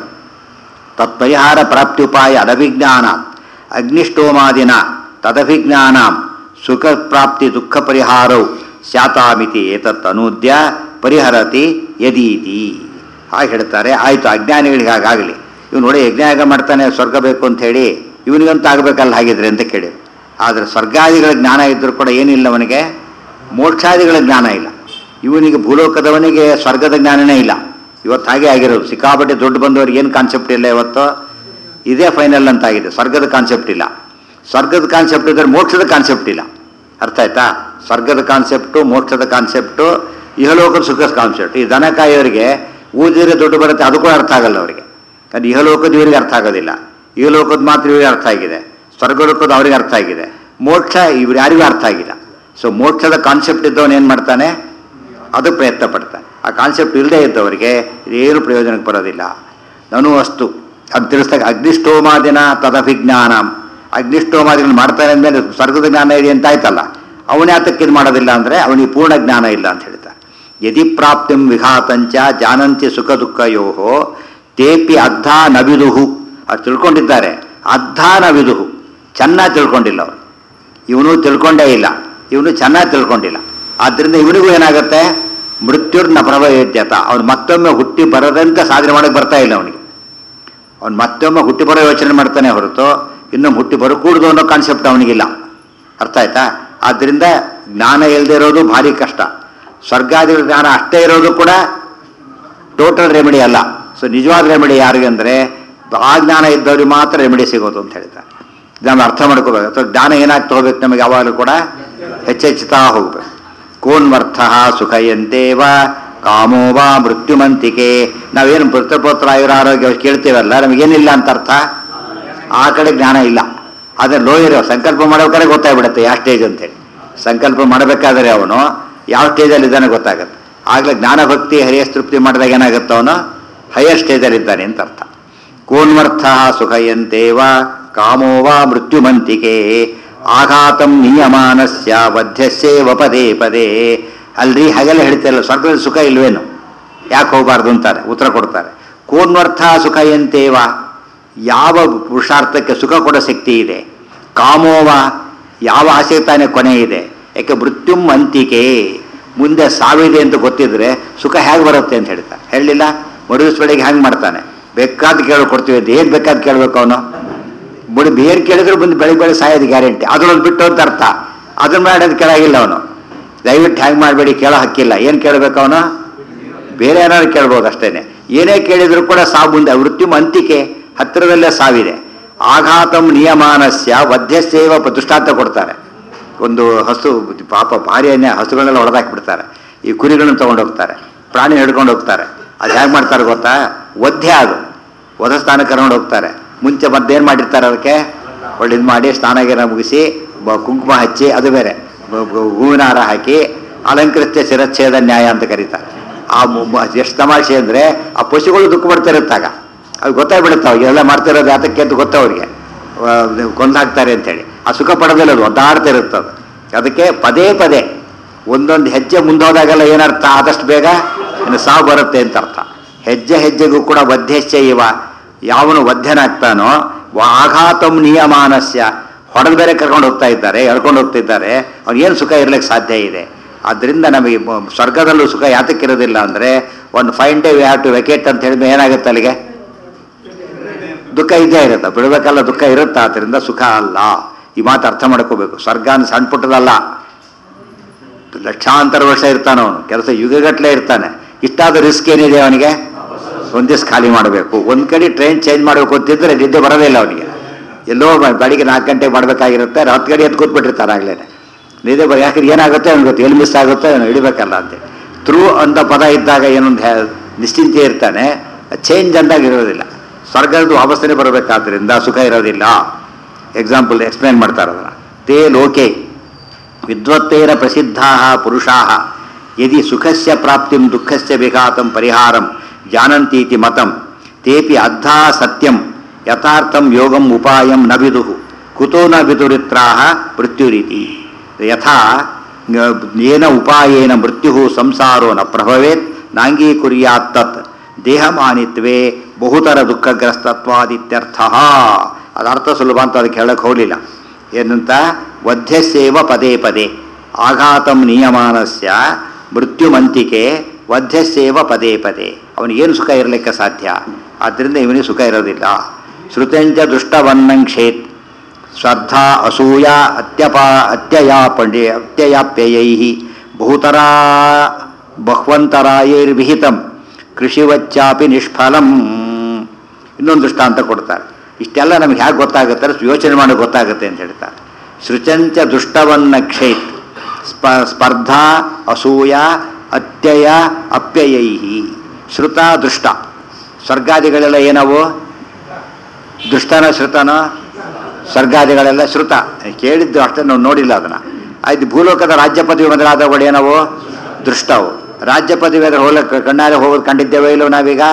ತತ್ಪರಿಹಾರ ಪ್ರಾಪ್ತ್ಯುಪಾಯ ಅನಭಿಜ್ಞಾನ ಅಗ್ನಿಷ್ಟೋಮಾದಿನ ತದಭಿಜ್ಞಾನಾಂ ಸುಖ ಪ್ರಾಪ್ತಿ ದುಃಖ ಪರಿಹಾರವು ಸ್ಯಾತಾಮಿತಿ ಏತತ್ ಅನೂದ್ಯ ಪರಿಹರತಿ ಯದೀತಿ ಹಾಗೆ ಹೇಳ್ತಾರೆ ಆಯಿತು ಅಜ್ಞಾನಿಗಳಿಗೆ ಹಾಗಾಗಲಿ ಇವ್ನು ನೋಡಿ ಯಜ್ಞಾಗ ಮಾಡ್ತಾನೆ ಸ್ವರ್ಗ ಬೇಕು ಅಂತ ಹೇಳಿ ಇವನಿಗಂತೂ ಆಗಬೇಕಲ್ಲ ಹಾಗಿದ್ರೆ ಅಂತ ಕೇಳಿ ಆದರೆ ಸ್ವರ್ಗಾದಿಗಳ ಜ್ಞಾನ ಇದ್ದರೂ ಕೂಡ ಏನಿಲ್ಲ ಅವನಿಗೆ ಮೋಕ್ಷಾದಿಗಳ ಜ್ಞಾನ ಇಲ್ಲ ಇವನಿಗೆ ಭೂಲೋಕದವನಿಗೆ ಸ್ವರ್ಗದ ಜ್ಞಾನನೇ ಇಲ್ಲ ಇವತ್ತು ಹಾಗೆ ಆಗಿರೋದು ಸಿಕ್ಕಾಪಟ್ಟೆ ದುಡ್ಡು ಬಂದವ್ರಿಗೆ ಏನು ಕಾನ್ಸೆಪ್ಟ್ ಇಲ್ಲ ಇವತ್ತು ಇದೇ ಫೈನಲ್ ಅಂತ ಆಗಿದೆ ಸ್ವರ್ಗದ ಕಾನ್ಸೆಪ್ಟ್ ಇಲ್ಲ ಸ್ವರ್ಗದ ಕಾನ್ಸೆಪ್ಟ್ ಇದ್ದರೆ ಮೋಕ್ಷದ ಕಾನ್ಸೆಪ್ಟ್ ಇಲ್ಲ ಅರ್ಥ ಆಯ್ತಾ ಸ್ವರ್ಗದ ಕಾನ್ಸೆಪ್ಟು ಮೋಕ್ಷದ ಕಾನ್ಸೆಪ್ಟು ಇಹಲೋಕದ ಸುಖದ ಕಾನ್ಸೆಪ್ಟ್ ಈ ದನ ಕಾಯೋರಿಗೆ ಊದಿದ್ರೆ ದುಡ್ಡು ಬರುತ್ತೆ ಅದು ಕೂಡ ಅರ್ಥ ಆಗಲ್ಲ ಅವರಿಗೆ ಅದು ಇಹಲೋಕದ ಇವರಿಗೆ ಅರ್ಥ ಆಗೋದಿಲ್ಲ ಇಹಲೋಕದ ಮಾತ್ರ ಇವರಿಗೆ ಅರ್ಥ ಆಗಿದೆ ಸ್ವರ್ಗಲೋಕದ ಅವರಿಗೆ ಅರ್ಥ ಆಗಿದೆ ಮೋಕ್ಷ ಇವ್ರು ಯಾರಿಗೂ ಅರ್ಥ ಆಗಿಲ್ಲ ಸೊ ಮೋಕ್ಷದ ಕಾನ್ಸೆಪ್ಟ್ ಇದ್ದವನು ಏನು ಮಾಡ್ತಾನೆ ಅದು ಪ್ರಯತ್ನ ಪಡ್ತಾನೆ ಆ ಕಾನ್ಸೆಪ್ಟ್ ಇಲ್ಲದೆ ಇದ್ದವರಿಗೆ ಏನು ಪ್ರಯೋಜನಕ್ಕೆ ಬರೋದಿಲ್ಲ ನಾನು ಅಷ್ಟು ಅದು ತಿಳಿಸ್ದಾಗ ಅಗ್ನಿಷ್ಟೋಮಾದಿನ ತದಭಿಜ್ಞಾನ ಅಗ್ನಿಷ್ಟೋಮಾದಿಗಳು ಮಾಡ್ತಾರೆ ಅಂದಮೇಲೆ ಸ್ವರ್ಗದ ಜ್ಞಾನ ಇದೆ ಅಂತ ಆಯ್ತಲ್ಲ ಅವನೇ ಆತಕ್ಕೆ ಇದು ಮಾಡೋದಿಲ್ಲ ಅಂದರೆ ಅವನಿಗೆ ಪೂರ್ಣ ಜ್ಞಾನ ಇಲ್ಲ ಅಂತ ಹೇಳ್ತಾರೆ ಯದಿ ಪ್ರಾಪ್ತಿಂ ವಿಘಾತಂಚ ಜಾನಂತಿ ಸುಖ ದುಃಖಯೋ ತೇಪಿ ಅರ್ಧ ನವಿದುಹು ಅದು ತಿಳ್ಕೊಂಡಿದ್ದಾರೆ ಅರ್ಧ ನವಿದುಹು ಚೆನ್ನಾಗಿ ತಿಳ್ಕೊಂಡಿಲ್ಲ ಅವರು ಇವನು ತಿಳ್ಕೊಂಡೇ ಇಲ್ಲ ಇವನು ಚೆನ್ನಾಗಿ ತಿಳ್ಕೊಂಡಿಲ್ಲ ಆದ್ದರಿಂದ ಇವನಿಗೂ ಏನಾಗುತ್ತೆ ಮೃತ್ಯುರ್ನ ಪ್ರಭವೇದ್ಯತ ಅವನು ಮತ್ತೊಮ್ಮೆ ಹುಟ್ಟಿ ಬರದಂತೆ ಸಾಧನೆ ಮಾಡಕ್ಕೆ ಬರ್ತಾ ಇಲ್ಲ ಅವನಿಗೆ ಅವನು ಮತ್ತೊಮ್ಮೆ ಹುಟ್ಟಿ ಬರೋ ಯೋಚನೆ ಮಾಡ್ತಾನೆ ಹೊರತು ಇನ್ನು ಹುಟ್ಟಿ ಬರಕೂಡ್ದು ಅನ್ನೋ ಕಾನ್ಸೆಪ್ಟ್ ಅವನಿಗಿಲ್ಲ ಅರ್ಥ ಆಯ್ತಾ ಆದ್ದರಿಂದ ಜ್ಞಾನ ಇಲ್ಲದೆ ಇರೋದು ಭಾರಿ ಕಷ್ಟ ಸ್ವರ್ಗಾದಿಗಳ ಜ್ಞಾನ ಅಷ್ಟೇ ಇರೋದು ಕೂಡ ಟೋಟಲ್ ರೆಮಿಡಿ ಅಲ್ಲ ಸೊ ನಿಜವಾದ ರೆಮಿಡಿ ಯಾರಿಗೆ ಅಂದರೆ ಆ ಜ್ಞಾನ ಇದ್ದವ್ರಿಗೆ ಮಾತ್ರ ರೆಮಿಡಿ ಸಿಗೋದು ಅಂತ ಹೇಳ್ತಾರೆ ಇದನ್ನು ಅರ್ಥ ಮಾಡ್ಕೋಬೇಕು ಅಥವಾ ಜ್ಞಾನ ಏನಾಗಿ ತಗೋಬೇಕು ನಮಗೆ ಯಾವಾಗಲೂ ಕೂಡ ಹೆಚ್ಚೆಚ್ಚುತ್ತಾ ಹೋಗ್ಬೇಕು ಕೋನ್ವರ್ಥ ಸುಖಯಂತೇವ ಕಾಮೋ ವಾ ಮೃತ್ಯುಮಂತಿಕೆ ನಾವೇನು ಪುತ್ರಪುತ್ರ ಆಯುರ ಆರೋಗ್ಯ ಕೇಳ್ತೀವಲ್ಲ ನಮಗೇನಿಲ್ಲ ಅಂತ ಅರ್ಥ ಆ ಕಡೆ ಜ್ಞಾನ ಇಲ್ಲ ಆದರೆ ಲೋ ಇರೋ ಸಂಕಲ್ಪ ಮಾಡ್ಬೇಕಾದ್ರೆ ಗೊತ್ತಾಗ್ಬಿಡುತ್ತೆ ಯಾವ ಸ್ಟೇಜ್ ಅಂತೇಳಿ ಸಂಕಲ್ಪ ಮಾಡಬೇಕಾದ್ರೆ ಅವನು ಯಾವ ಸ್ಟೇಜಲ್ಲಿ ಇದ್ದಾನೆ ಗೊತ್ತಾಗುತ್ತೆ ಆಗಲೇ ಜ್ಞಾನ ಭಕ್ತಿ ಹರಿಯ ತೃಪ್ತಿ ಮಾಡಿದಾಗ ಏನಾಗುತ್ತೆ ಅವನು ಹೈಯರ್ ಸ್ಟೇಜಲ್ಲಿ ಇದ್ದಾನೆ ಅಂತ ಅರ್ಥ ಕೋನ್ವರ್ಥ ಸುಖಯಂತೇವ ಕಾಮೋ ವಾ ಮೃತ್ಯುಮಂತಿಕೆ ಆಘಾತಂ ನಿಯಮಾನಸ್ಯ ವಧ್ಯಸ್ಯೇವ ಪದೇ ಪದೇ ಅಲ್ರಿ ಹಾಗೆಲ್ಲ ಹೇಳ್ತಿರಲ್ಲ ಸ್ವರ್ಗದ ಸುಖ ಇಲ್ವೇನು ಯಾಕೆ ಹೋಗಬಾರ್ದು ಅಂತಾರೆ ಉತ್ತರ ಕೊಡ್ತಾರೆ ಕೋನ್ವರ್ಥ ಸುಖ ಎಂತೇವ ಯಾವ ಪುರುಷಾರ್ಥಕ್ಕೆ ಸುಖ ಕೊಡೋ ಶಕ್ತಿ ಇದೆ ಕಾಮೋವ ಯಾವ ಆಸೆ ತಾನೇ ಕೊನೆ ಇದೆ ಯಾಕೆ ಮೃತ್ಯುಂ ಅಂತಿಕೆ ಮುಂದೆ ಸಾವಿದೆ ಅಂತ ಗೊತ್ತಿದ್ರೆ ಸುಖ ಹೇಗೆ ಬರುತ್ತೆ ಅಂತ ಹೇಳ್ತಾರೆ ಹೇಳಲಿಲ್ಲ ಮರುದಿವ್ಸ ಬೆಳಿಗ್ಗೆ ಹೆಂಗೆ ಮಾಡ್ತಾನೆ ಬೇಕಾದ ಕೇಳಿ ಕೊಡ್ತೀವಿ ಅಂತ ಏನು ಬೇಕಾದ ಕೇಳಬೇಕು ಅವನು ಬುಡಿ ಬೇರೆ ಕೇಳಿದ್ರೆ ಬಂದು ಬೆಳಿಗ್ಗೆ ಬೆಳಗ್ಗೆ ಸಾಯೋದು ಗ್ಯಾರಂಟಿ ಅದನ್ನೊಂದು ಬಿಟ್ಟು ಅಂತ ಅರ್ಥ ಅದನ್ನ ಮಾಡೋದು ಕೇಳಾಗಿಲ್ಲ ಅವನು ದಯವಿಟ್ಟು ಹ್ಯಾಂಗ್ ಮಾಡಬೇಡಿ ಕೇಳೋ ಹಕ್ಕಿಲ್ಲ ಏನು ಕೇಳಬೇಕು ಅವನು ಬೇರೆ ಏನಾದ್ರು ಕೇಳ್ಬೋದು ಅಷ್ಟೇನೆ ಏನೇ ಕೇಳಿದ್ರು ಕೂಡ ಸಾವು ಮುಂದೆ ಮೃತ್ಯು ಅಂತಿಕೆ ಹತ್ತಿರದಲ್ಲೇ ಸಾವಿದೆ ಆಘಾತಂ ನಿಯಮಾನಸ್ಯ ವಧ್ಯಸ್ಯೇವ ದೃಷ್ಟಾಂತ ಕೊಡ್ತಾರೆ ಒಂದು ಹಸು ಪಾಪ ಭಾರಿ ಅನ್ಯ ಹಸುಗಳನ್ನೆಲ್ಲ ಹೊಡೆದಾಕ್ಬಿಡ್ತಾರೆ ಈ ಕುರಿಗಳನ್ನ ತೊಗೊಂಡು ಹೋಗ್ತಾರೆ ಪ್ರಾಣಿ ಹಿಡ್ಕೊಂಡು ಹೋಗ್ತಾರೆ ಅದು ಹೇಗೆ ಮಾಡ್ತಾರೆ ಗೊತ್ತಾ ವಧ್ಯ ಅದು ವಧ ಸ್ಥಾನ ಕರ್ಕೊಂಡು ಹೋಗ್ತಾರೆ ಮುಂಚೆ ಮದ್ದೇನು ಮಾಡಿರ್ತಾರೆ ಅದಕ್ಕೆ ಒಳ್ಳೆ ಇದು ಮಾಡಿ ಸ್ನಾನ ಗೀನ ಮುಗಿಸಿ ಬ- ಕುಂಕುಮ ಹಚ್ಚಿ ಅದು ಬೇರೆ ಬ- ಬ- ಹೂವಿನ ಹಾರ ಹಾಕಿ ಅಲಂಕೃತ್ಯ ಶಿರಚ್ಛೇದ ನ್ಯಾಯ ಅಂತ ಕರೀತಾರೆ ಆ ಮು- ಮ- ಎಷ್ಟು ತಮಾಷೆ ಅಂದರೆ ಆ ಪಶುಗಳು ದುಃಖ ಪಡ್ತಿರುತ್ತಾಗ ಅದು ಗೊತ್ತಾಗ್ಬಿಡುತ್ತೆ ಅವಾಗ ಎಲ್ಲ ಮಾಡ್ತಿರೋದು ಯಾತಕ್ಕೆ ಅಂತ ಗೊತ್ತ ಅವ್ರಿಗೆ ಕೊಂದು ಹಾಕ್ತಾರೆ ಅಂತೇಳಿ ಆ ಸುಖ ಪಡೋದಿಲ್ಲ ಅದು ಒದ್ದಾಡ್ತಾ ಇರುತ್ತೆ ಅದು ಅದಕ್ಕೆ ಪದೇ ಪದೇ ಒಂದೊಂದು ಹೆಜ್ಜೆ ಮುಂದೋದಾಗೆಲ್ಲ ಏನರ್ಥ ಆದಷ್ಟು ಬೇಗ ಇನ್ನು ಸಾವು ಬರುತ್ತೆ ಅಂತ ಅರ್ಥ ಹೆಜ್ಜೆ ಹೆಜ್ಜೆಗೂ ಕೂಡ ವಧ್ಯಶ್ಚ ಇವ ಯಾವನು ವಧ್ಯನಾಗ್ತಾನೋ ವ- ಆಘಾತಂ ನಿಯಮಾನಸ್ಯ ಹೊಡೆದು ಬೇರೆ ಕರ್ಕೊಂಡು ಹೋಗ್ತಾ ಇದ್ದಾರೆ ಎಳ್ಕೊಂಡು ಹೋಗ್ತಿದ್ದಾರೆ ಏನು ಸುಖ ಇರ್ಲಿಕ್ಕೆ ಸಾಧ್ಯ ಇದೆ ಆದ್ದರಿಂದ ನಮಗೆ ಮ- ಸ್ವರ್ಗದಲ್ಲೂ ಸುಖ ಯಾತಕ್ಕಿರೋದಿಲ್ಲ ಅಂದರೆ ಒಂದು fine day we have to vacate ಅಂತ ಹೇಳಿದ್ರೆ ಏನಾಗುತ್ತೆ ಅಲ್ಲಿಗೆ ದುಃಖ ಇದ್ದೇ ಇರುತ್ತೆ ಬಿಡಬೇಕಲ್ಲ ದುಃಖ ಇರುತ್ತೆ ಆದ್ದರಿಂದ ಸುಖ ಅಲ್ಲ ಈ ಮಾತು ಅರ್ಥ ಮಾಡ್ಕೋಬೇಕು ಸ್ವರ್ಗ ಅಂದ್ರೆ ಸಣ್ಣ ಪುಟ್ಟದಲ್ಲ ಲಕ್ಷಾಂತರ ವರ್ಷ ಇರ್ತಾನೆ ಅವನು ಕೆಲಸ ಯುಗಗಟ್ಟಲೆ ಇರ್ತಾನೆ ಇಷ್ಟಾದ ರಿಸ್ಕ್ ಏನಿದೆ ಅವನಿಗೆ ಒಂದು ದಿವಸ ಖಾಲಿ ಮಾಡಬೇಕು ಒಂದು ಕಡೆ ಟ್ರೈನ್ ಚೇಂಜ್ ಮಾಡಬೇಕು ಅಂತಿದ್ರೆ ನಿದ್ದೆ ಬರೋದೇ ಇಲ್ಲ ಅವನಿಗೆ ಎಲ್ಲೋ ಬ- ಬೆಳಿಗ್ಗೆ ನಾಲ್ಕು ಗಂಟೆಗೆ ಮಾಡಬೇಕಾಗಿರುತ್ತೆ ಹತ್ತು ಗಂಟೆ ಎದ್ದು ಕೂತ್ಬಿಟ್ಟಿರ್ತಾರೆ ಆಗಲೇ ನಿದ್ದೆ ಬರ ಯಾಕಂದ್ರೆ ಏನಾಗುತ್ತೆ ಅವ್ನಿಗೆ ಗೊತ್ತು ಎಲ್ಲಿ ಮಿಸ್ ಆಗುತ್ತೋ ಏನೋ ಹಿಡಿಬೇಕಲ್ಲ ಅಂತ ಥ್ರೂ ಅಂತ ಪದ ಇದ್ದಾಗ ಏನೊಂದು ಹೆ- ನಿಶ್ಚಿಂತೆ ಇರ್ತಾನೆ ಚೇಂಜ್ ಅಂದಾಗ ಇರೋದಿಲ್ಲ ಸ್ವರ್ಗದ ವಾಪಸ್ಸನೇ ಬರಬೇಕಾದ್ರಿಂದ ಸುಖ ಇರೋದಿಲ್ಲ ಎಕ್ಸಾಂಪಲ್ ಎಕ್ಸ್ಪ್ಲೇನ್ ಮಾಡ್ತಾರೆ ಅದನ್ನು ತೇ ಲೋಕೆ ವಿದ್ವತ್ತೇನ ಪ್ರಸಿದ್ಧಾ ಪುರುಷಾ ಯದಿ ಸುಖಸ್ಯ ಪ್ರಾಪ್ತಿಂ ದುಃಖಸ್ಯ ವಿಘಾತಂ ಪರಿಹಾರಂ ಜಾನಂತೀತಿ ಮತಂ ತೇಪಿ ಅದ್ಧಾ ಸತ್ಯಂ ಯಥಾರ್ಥಂ ಯೋಗಂ ಉಪಾಯಂ ನ ವಿದುಃ ಕುತೋ ನ ವಿದುರಿತ್ರಾಹ ಮೃತ್ಯುರೀತಿ ಯಥಾ ಗ- ಏನ ಉಪಾಯೇನ ಮೃತ್ಯು ಸಂಸಾರೋ ನ ಪ್ರಭವೇತ್ ನಾಂಗೀಕುರ್ಯಾತ್ ತತ್ ದೇಹಮಾನಿತ್ವೇ ಬಹುತರ ದುಃಖಗ್ರಸ್ತತ್ವಾದಿತ್ಯರ್ಥ ಅದು ಅರ್ಥ ಸುಲಭ ಅಂತ ಅದಕ್ಕೆ ಹೇಳಕ್ಕೆ ಹೋಗಲಿಲ್ಲ ಏನಂತ ವಧ್ಯಸ್ಯೇವ ಪದೇ ಪದೇ ಆಘಾತಂ ನಿಯಮಾನಸ್ಯ ಮೃತ್ಯುಮಂತಿಕೆ ವಧ್ಯಸ್ಯೇವ ಪದೇ ಪದೇ ಅವನಿಗೇನು ಸುಖ ಇರಲಿಕ್ಕೆ ಸಾಧ್ಯ ಆದ್ದರಿಂದ ಇವನಿಗೆ ಸುಖ ಇರೋದಿಲ್ಲ ಶ್ರುತಂಚ ದುಷ್ಟವನ್ನಂಕ್ಷೇತ್ ಸ್ಪರ್ಧಾ ಅಸೂಯ ಅತ್ಯಪ ಅತ್ಯಯಾ ಪಂಡಿ ಅತ್ಯಯಾಪ್ಯಯೈ ಬಹುತರ ಬಹ್ವಂತರಾಯೈರ್ವಿಹಿತಂ ಕೃಷಿವಚ್ಚಾಪಿ ನಿಷ್ಫಲಂ ಇನ್ನೊಂದು ದೃಷ್ಟಾಂತ ಕೊಡ್ತಾರೆ ಇಷ್ಟೆಲ್ಲ ನಮ್ಗೆ ಹೇಗೆ ಗೊತ್ತಾಗುತ್ತೆ ಅಂದ್ರೆ ಯೋಚನೆ ಮಾಡಿ ಗೊತ್ತಾಗುತ್ತೆ ಅಂತ ಹೇಳ್ತಾರೆ ಸೃಚಂಚ ದುಷ್ಟವನ್ನ ಕ್ಷೇತ್ ಸ್ಪ ಸ್ಪರ್ಧಾ ಅಸೂಯ ಅತ್ಯಯ ಅಪ್ಯಯೈ ಶ್ರುತ ದೃಷ್ಟ ಸ್ವರ್ಗಾದಿಗಳೆಲ್ಲ ಏನವು ದುಷ್ಟನ ಶ್ರುತನೋ ಸ್ವರ್ಗಾದಿಗಳೆಲ್ಲ ಶ್ರುತ ಕೇಳಿದ್ದು ಅಷ್ಟೇ ನಾವು ನೋಡಿಲ್ಲ ಅದನ್ನು ಆಯ್ತು ಭೂಲೋಕದ ರಾಜ್ಯ ಪದವಿ ಮೊದಲಾದವುಗಳು ಏನವು ದೃಷ್ಟವು ರಾಜ್ಯ ಪದವಿ ಅದರ ಹೋಗ್ಲಿಕ್ಕೆ ಕಣ್ಣಾರೆ ಹೋಗೋದು ಕಂಡಿದ್ದೇವೆ ಇಲ್ಲೋ ನಾವೀಗ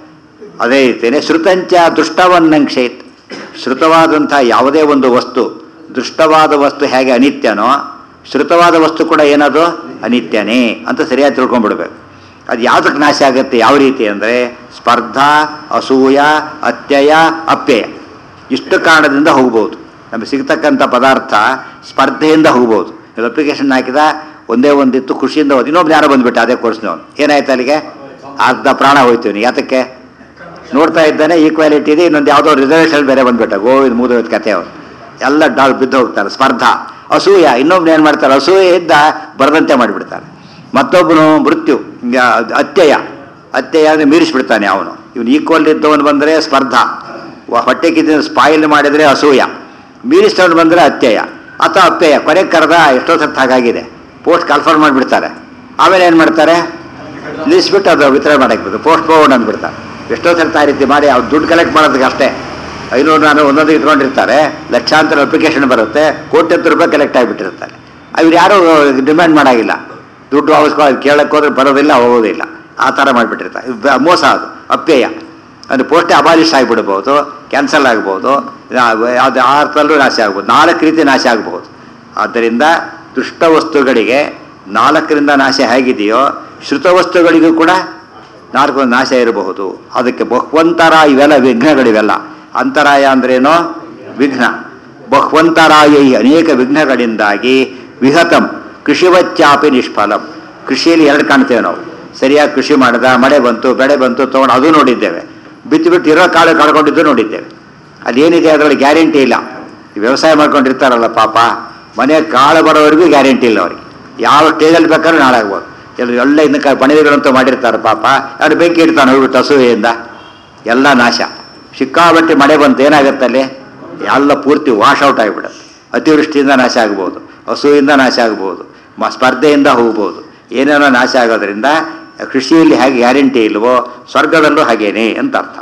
ಅದೇ ರೀತಿಯೇ ಶ್ರುತಂಚ ದುಷ್ಟವನ್ನಂಕ್ಷೇತ್ ಶ್ರುತವಾದಂಥ ಯಾವುದೇ ಒಂದು ವಸ್ತು ದುಷ್ಟವಾದ ವಸ್ತು ಹೇಗೆ ಅನಿತ್ಯನೋ ಶ್ರುತವಾದ ವಸ್ತು ಕೂಡ ಏನದು ಅನಿತ್ಯನೇ ಅಂತ ಸರಿಯಾಗಿ ತಿಳ್ಕೊಂಡ್ಬಿಡ್ಬೇಕು ಅದು ಯಾವುದಕ್ಕೆ ನಾಶ ಆಗುತ್ತೆ ಯಾವ ರೀತಿ ಅಂದರೆ ಸ್ಪರ್ಧಾ ಅಸೂಯ ಅತ್ಯಯ ಅಪ್ಯಯ ಇಷ್ಟು ಕಾರಣದಿಂದ ಹೋಗ್ಬೋದು ನಮಗೆ ಸಿಗ್ತಕ್ಕಂಥ ಪದಾರ್ಥ ಸ್ಪರ್ಧೆಯಿಂದ ಹೋಗ್ಬೋದು ಇದು ಅಪ್ಲಿಕೇಶನ್ ಹಾಕಿದ ಒಂದೇ ಒಂದಿತ್ತು ಖುಷಿಯಿಂದ ಹೋದ್ ಇನ್ನೊಬ್ರು ಯಾರೋ ಬಂದ್ಬಿಟ್ಟು ಅದೇ ಕೋರ್ಸ್ನವನು ಏನಾಯ್ತು ಅಲ್ಲಿಗೆ ಅರ್ಧ ಪ್ರಾಣ ಹೋಯ್ತು ಇವನಿಗೆ ಯಾತಕ್ಕೆ ನೋಡ್ತಾ ಇದ್ದಾನೆ ಈಕ್ವಾಲಿಟಿ ಇದೆ ಇನ್ನೊಂದು ಯಾವುದೋ ರಿಸರ್ವೇಷನ್ ಬೇರೆ ಬಂದ್ಬಿಟ್ಟ ಗೋವಿಂದ ಮೂದೋದ್ ಕತೆ ಅವರು ಎಲ್ಲ ಡಾಲ್ ಬಿದ್ದು ಹೋಗ್ತಾರೆ ಸ್ಪರ್ಧಾ ಅಸೂಯ ಇನ್ನೊಬ್ರು ಏನು ಮಾಡ್ತಾರೆ ಅಸೂಯೆಯಿಂದ ಬರದಂತೆ ಮಾಡಿಬಿಡ್ತಾರೆ ಮತ್ತೊಬ್ಬನು ಮೃತ್ಯು ಹಿಂಗೆ ಅತ್ಯಯ ಅತ್ಯಯ ಅಂದರೆ ಮೀರಿಸ್ಬಿಡ್ತಾನೆ ಅವನು ಇವನು ಈಕ್ವಲ್ ಇದ್ದವನು ಬಂದರೆ ಸ್ಪರ್ಧಾ ವ- ಹೊಟ್ಟೆ ಕಿದ್ದ ಸ್ಪಾಯಿಲ್ ಮಾಡಿದರೆ ಅಸೂಯ ಮೀರಿಸ್ತವನು ಬಂದರೆ ಅತ್ಯಯ ಅಥವಾ ಅಪ್ಯಯ ಕೊನೆಗೆ ಕರೆದ ಎಷ್ಟೋ ಸರ್ತಿ ಹಾಗಾಗಿದೆ ಪೋಸ್ಟ್ ಕನ್ಫರ್ಮ್ ಮಾಡಿಬಿಡ್ತಾರೆ ಆಮೇಲೆ ಏನು ಮಾಡ್ತಾರೆ ನಿಲ್ಲಿಸ್ಬಿಟ್ಟು ಅದು ವಿತರಣೆ ಮಾಡಕ್ಕೆ ಪೋಸ್ಟ್ ಪೋನ್ ಅಂದ್ಬಿಡ್ತಾರೆ ಎಷ್ಟೋ ಸರ್ತಿ ಆ ರೀತಿ ಮಾಡಿ ಅವ್ರು ದುಡ್ಡು ಕಲೆಕ್ಟ್ ಮಾಡೋದಕ್ಕೆ ಅಷ್ಟೇ ಐನೂರು ನಾನು ಒಂದೊಂದು ಇಟ್ಕೊಂಡಿರ್ತಾರೆ ಲಕ್ಷಾಂತರ ಅಪ್ಲಿಕೇಶನ್ ಬರುತ್ತೆ ಕೋಟ್ಯಂತರ ರೂಪಾಯಿ ಕಲೆಕ್ಟ್ ಆಗಿಬಿಟ್ಟಿರ್ತಾರೆ ಅವ್ರು ಯಾರೂ ಡಿಮ್ಯಾಂಡ್ ಮಾಡಾಗಿಲ್ಲ ದುಡ್ಡು ವಾಪಸ್ ಕೇಳಕ್ಕೆ ಹೋದ್ರೆ ಬರೋದಿಲ್ಲ ಹೋಗೋದಿಲ್ಲ ಆ ಥರ ಮಾಡಿಬಿಟ್ಟಿರ್ತಾರೆ ಇದು ಬ- ಮೋಸ ಅದು ಅಪ್ಯಯ ಅಂದರೆ ಪೋಸ್ಟೇ ಅಬಾಲಿಷ್ ಆಗಿಬಿಡ್ಬೋದು ಕ್ಯಾನ್ಸಲ್ ಆಗ್ಬೋದು ಅದು ಆ ಅರ್ಥದಲ್ಲೂ ನಾಶ ಆಗ್ಬೋದು ನಾಲ್ಕು ರೀತಿ ನಾಶ ಆಗ್ಬೋದು ಆದ್ದರಿಂದ ದುಷ್ಟ ವಸ್ತುಗಳಿಗೆ ನಾಲ್ಕರಿಂದ ನಾಶ ಹೇಗಿದೆಯೋ ಶ್ರುತ ವಸ್ತುಗಳಿಗೂ ಕೂಡ ನಾಲ್ಕು ನಾಶ ಇರಬಹುದು ಅದಕ್ಕೆ ಬಹ್ವಂತರ ಇವೆಲ್ಲ ವಿಘ್ನಗಳಿವೆಲ್ಲ ಅಂತರಾಯ ಅಂದ್ರೇನೋ ವಿಘ್ನ ಬಹ್ವಂತರಾಯ ಈ ಅನೇಕ ವಿಘ್ನಗಳಿಂದಾಗಿ ವಿಹತಂ ಕೃಷಿವಚ್ಚಾಪಿ ನಿಷ್ಫಲಂ ಕೃಷಿಯಲ್ಲಿ ಎರಡು ಕಾಣ್ತೇವೆ ನಾವು ಸರಿಯಾಗಿ ಕೃಷಿ ಮಾಡಿದ ಮಳೆ ಬಂತು ಬೆಳೆ ಬಂತು ತೊಗೊಂಡು ಅದು ನೋಡಿದ್ದೇವೆ ಬಿತ್ತು ಬಿಟ್ಟು ಇರೋ ಕಾಳು ಕಳ್ಕೊಂಡಿದ್ದು ನೋಡಿದ್ದೇವೆ ಅದೇನಿದೆ ಅದರಲ್ಲಿ ಗ್ಯಾರಂಟಿ ಇಲ್ಲ ಈ ವ್ಯವಸಾಯ ಮಾಡ್ಕೊಂಡಿರ್ತಾರಲ್ಲ ಪಾಪ ಮನೆ ಕಾಳು ಬರೋವರೆಗೂ ಗ್ಯಾರಂಟಿ ಇಲ್ಲ ಅವ್ರಿಗೆ ಯಾವ ಸ್ಟೇಜಲ್ಲಿ ಬೇಕಾದ್ರೂ ನಾಳಾಗ್ಬೋದು ಎಲ್ಲ ಎಲ್ಲ ಇನ್ನು ಕ ಪಣಿಗಳಂತೂ ಮಾಡಿರ್ತಾರೆ ಪಾಪ ಯಾರು ಬೆಂಕಿ ಇಡ್ತಾನೆ ಹೋಗ್ಬಿಟ್ಟು ಹಸುವೆಯಿಂದ ಎಲ್ಲ ನಾಶ ಸಿಕ್ಕಾಬಟ್ಟೆ ಮಳೆ ಬಂತು ಏನಾಗುತ್ತಲ್ಲಿ ಎಲ್ಲ ಪೂರ್ತಿ ವಾಶ್ ಔಟ್ ಆಗಿಬಿಡುತ್ತೆ ಅತಿವೃಷ್ಟಿಯಿಂದ ನಾಶ ಆಗ್ಬೋದು ಹಸುವಿಂದ ನಾಶ ಆಗ್ಬೋದು ಮ ಸ್ಪರ್ಧೆಯಿಂದ ಹೋಗ್ಬೋದು ಏನೇನೋ ನಾಶ ಆಗೋದ್ರಿಂದ ಕೃಷಿಯಲ್ಲಿ ಹೇಗೆ ಗ್ಯಾರಂಟಿ ಇಲ್ವೋ ಸ್ವರ್ಗದಲ್ಲೂ ಹಾಗೇನೆ ಅಂತ ಅರ್ಥ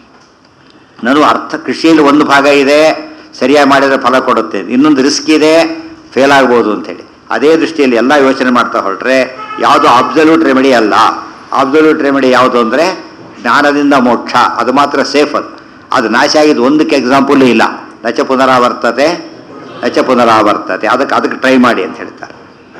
ನಾನು ಅರ್ಥ ಕೃಷಿಯಲ್ಲಿ ಒಂದು ಭಾಗ ಇದೆ ಸರಿಯಾಗಿ ಮಾಡಿದರೆ ಫಲ ಕೊಡುತ್ತೆ ಇನ್ನೊಂದು ರಿಸ್ಕ್ ಇದೆ ಫೇಲ್ ಆಗ್ಬೋದು ಅಂತೇಳಿ ಅದೇ ದೃಷ್ಟಿಯಲ್ಲಿ ಎಲ್ಲ ಯೋಚನೆ ಮಾಡ್ತಾ ಹೊರಟ್ರೆ ಯಾವುದು ಅಬ್ಸಲ್ಯೂಟ್ ರೆಮಿಡಿ ಅಲ್ಲ ಅಬ್ಸಲ್ಯೂಟ್ ರೆಮಿಡಿ ಯಾವುದು ಅಂದರೆ ಜ್ಞಾನದಿಂದ ಮೋಕ್ಷ ಅದು ಮಾತ್ರ ಸೇಫ್ ಅದು ಅದು ನಾಶ ಆಗಿದ್ದು ಒಂದಕ್ಕೆ ಎಕ್ಸಾಂಪಲ್ ಇಲ್ಲ ನಚ ಪುನರಾವರ್ತತೆ ನಚ ಪುನರಾವರ್ತತೆ ಅದಕ್ಕೆ ಅದಕ್ಕೆ ಟ್ರೈ ಮಾಡಿ ಅಂತ ಹೇಳ್ತಾರೆ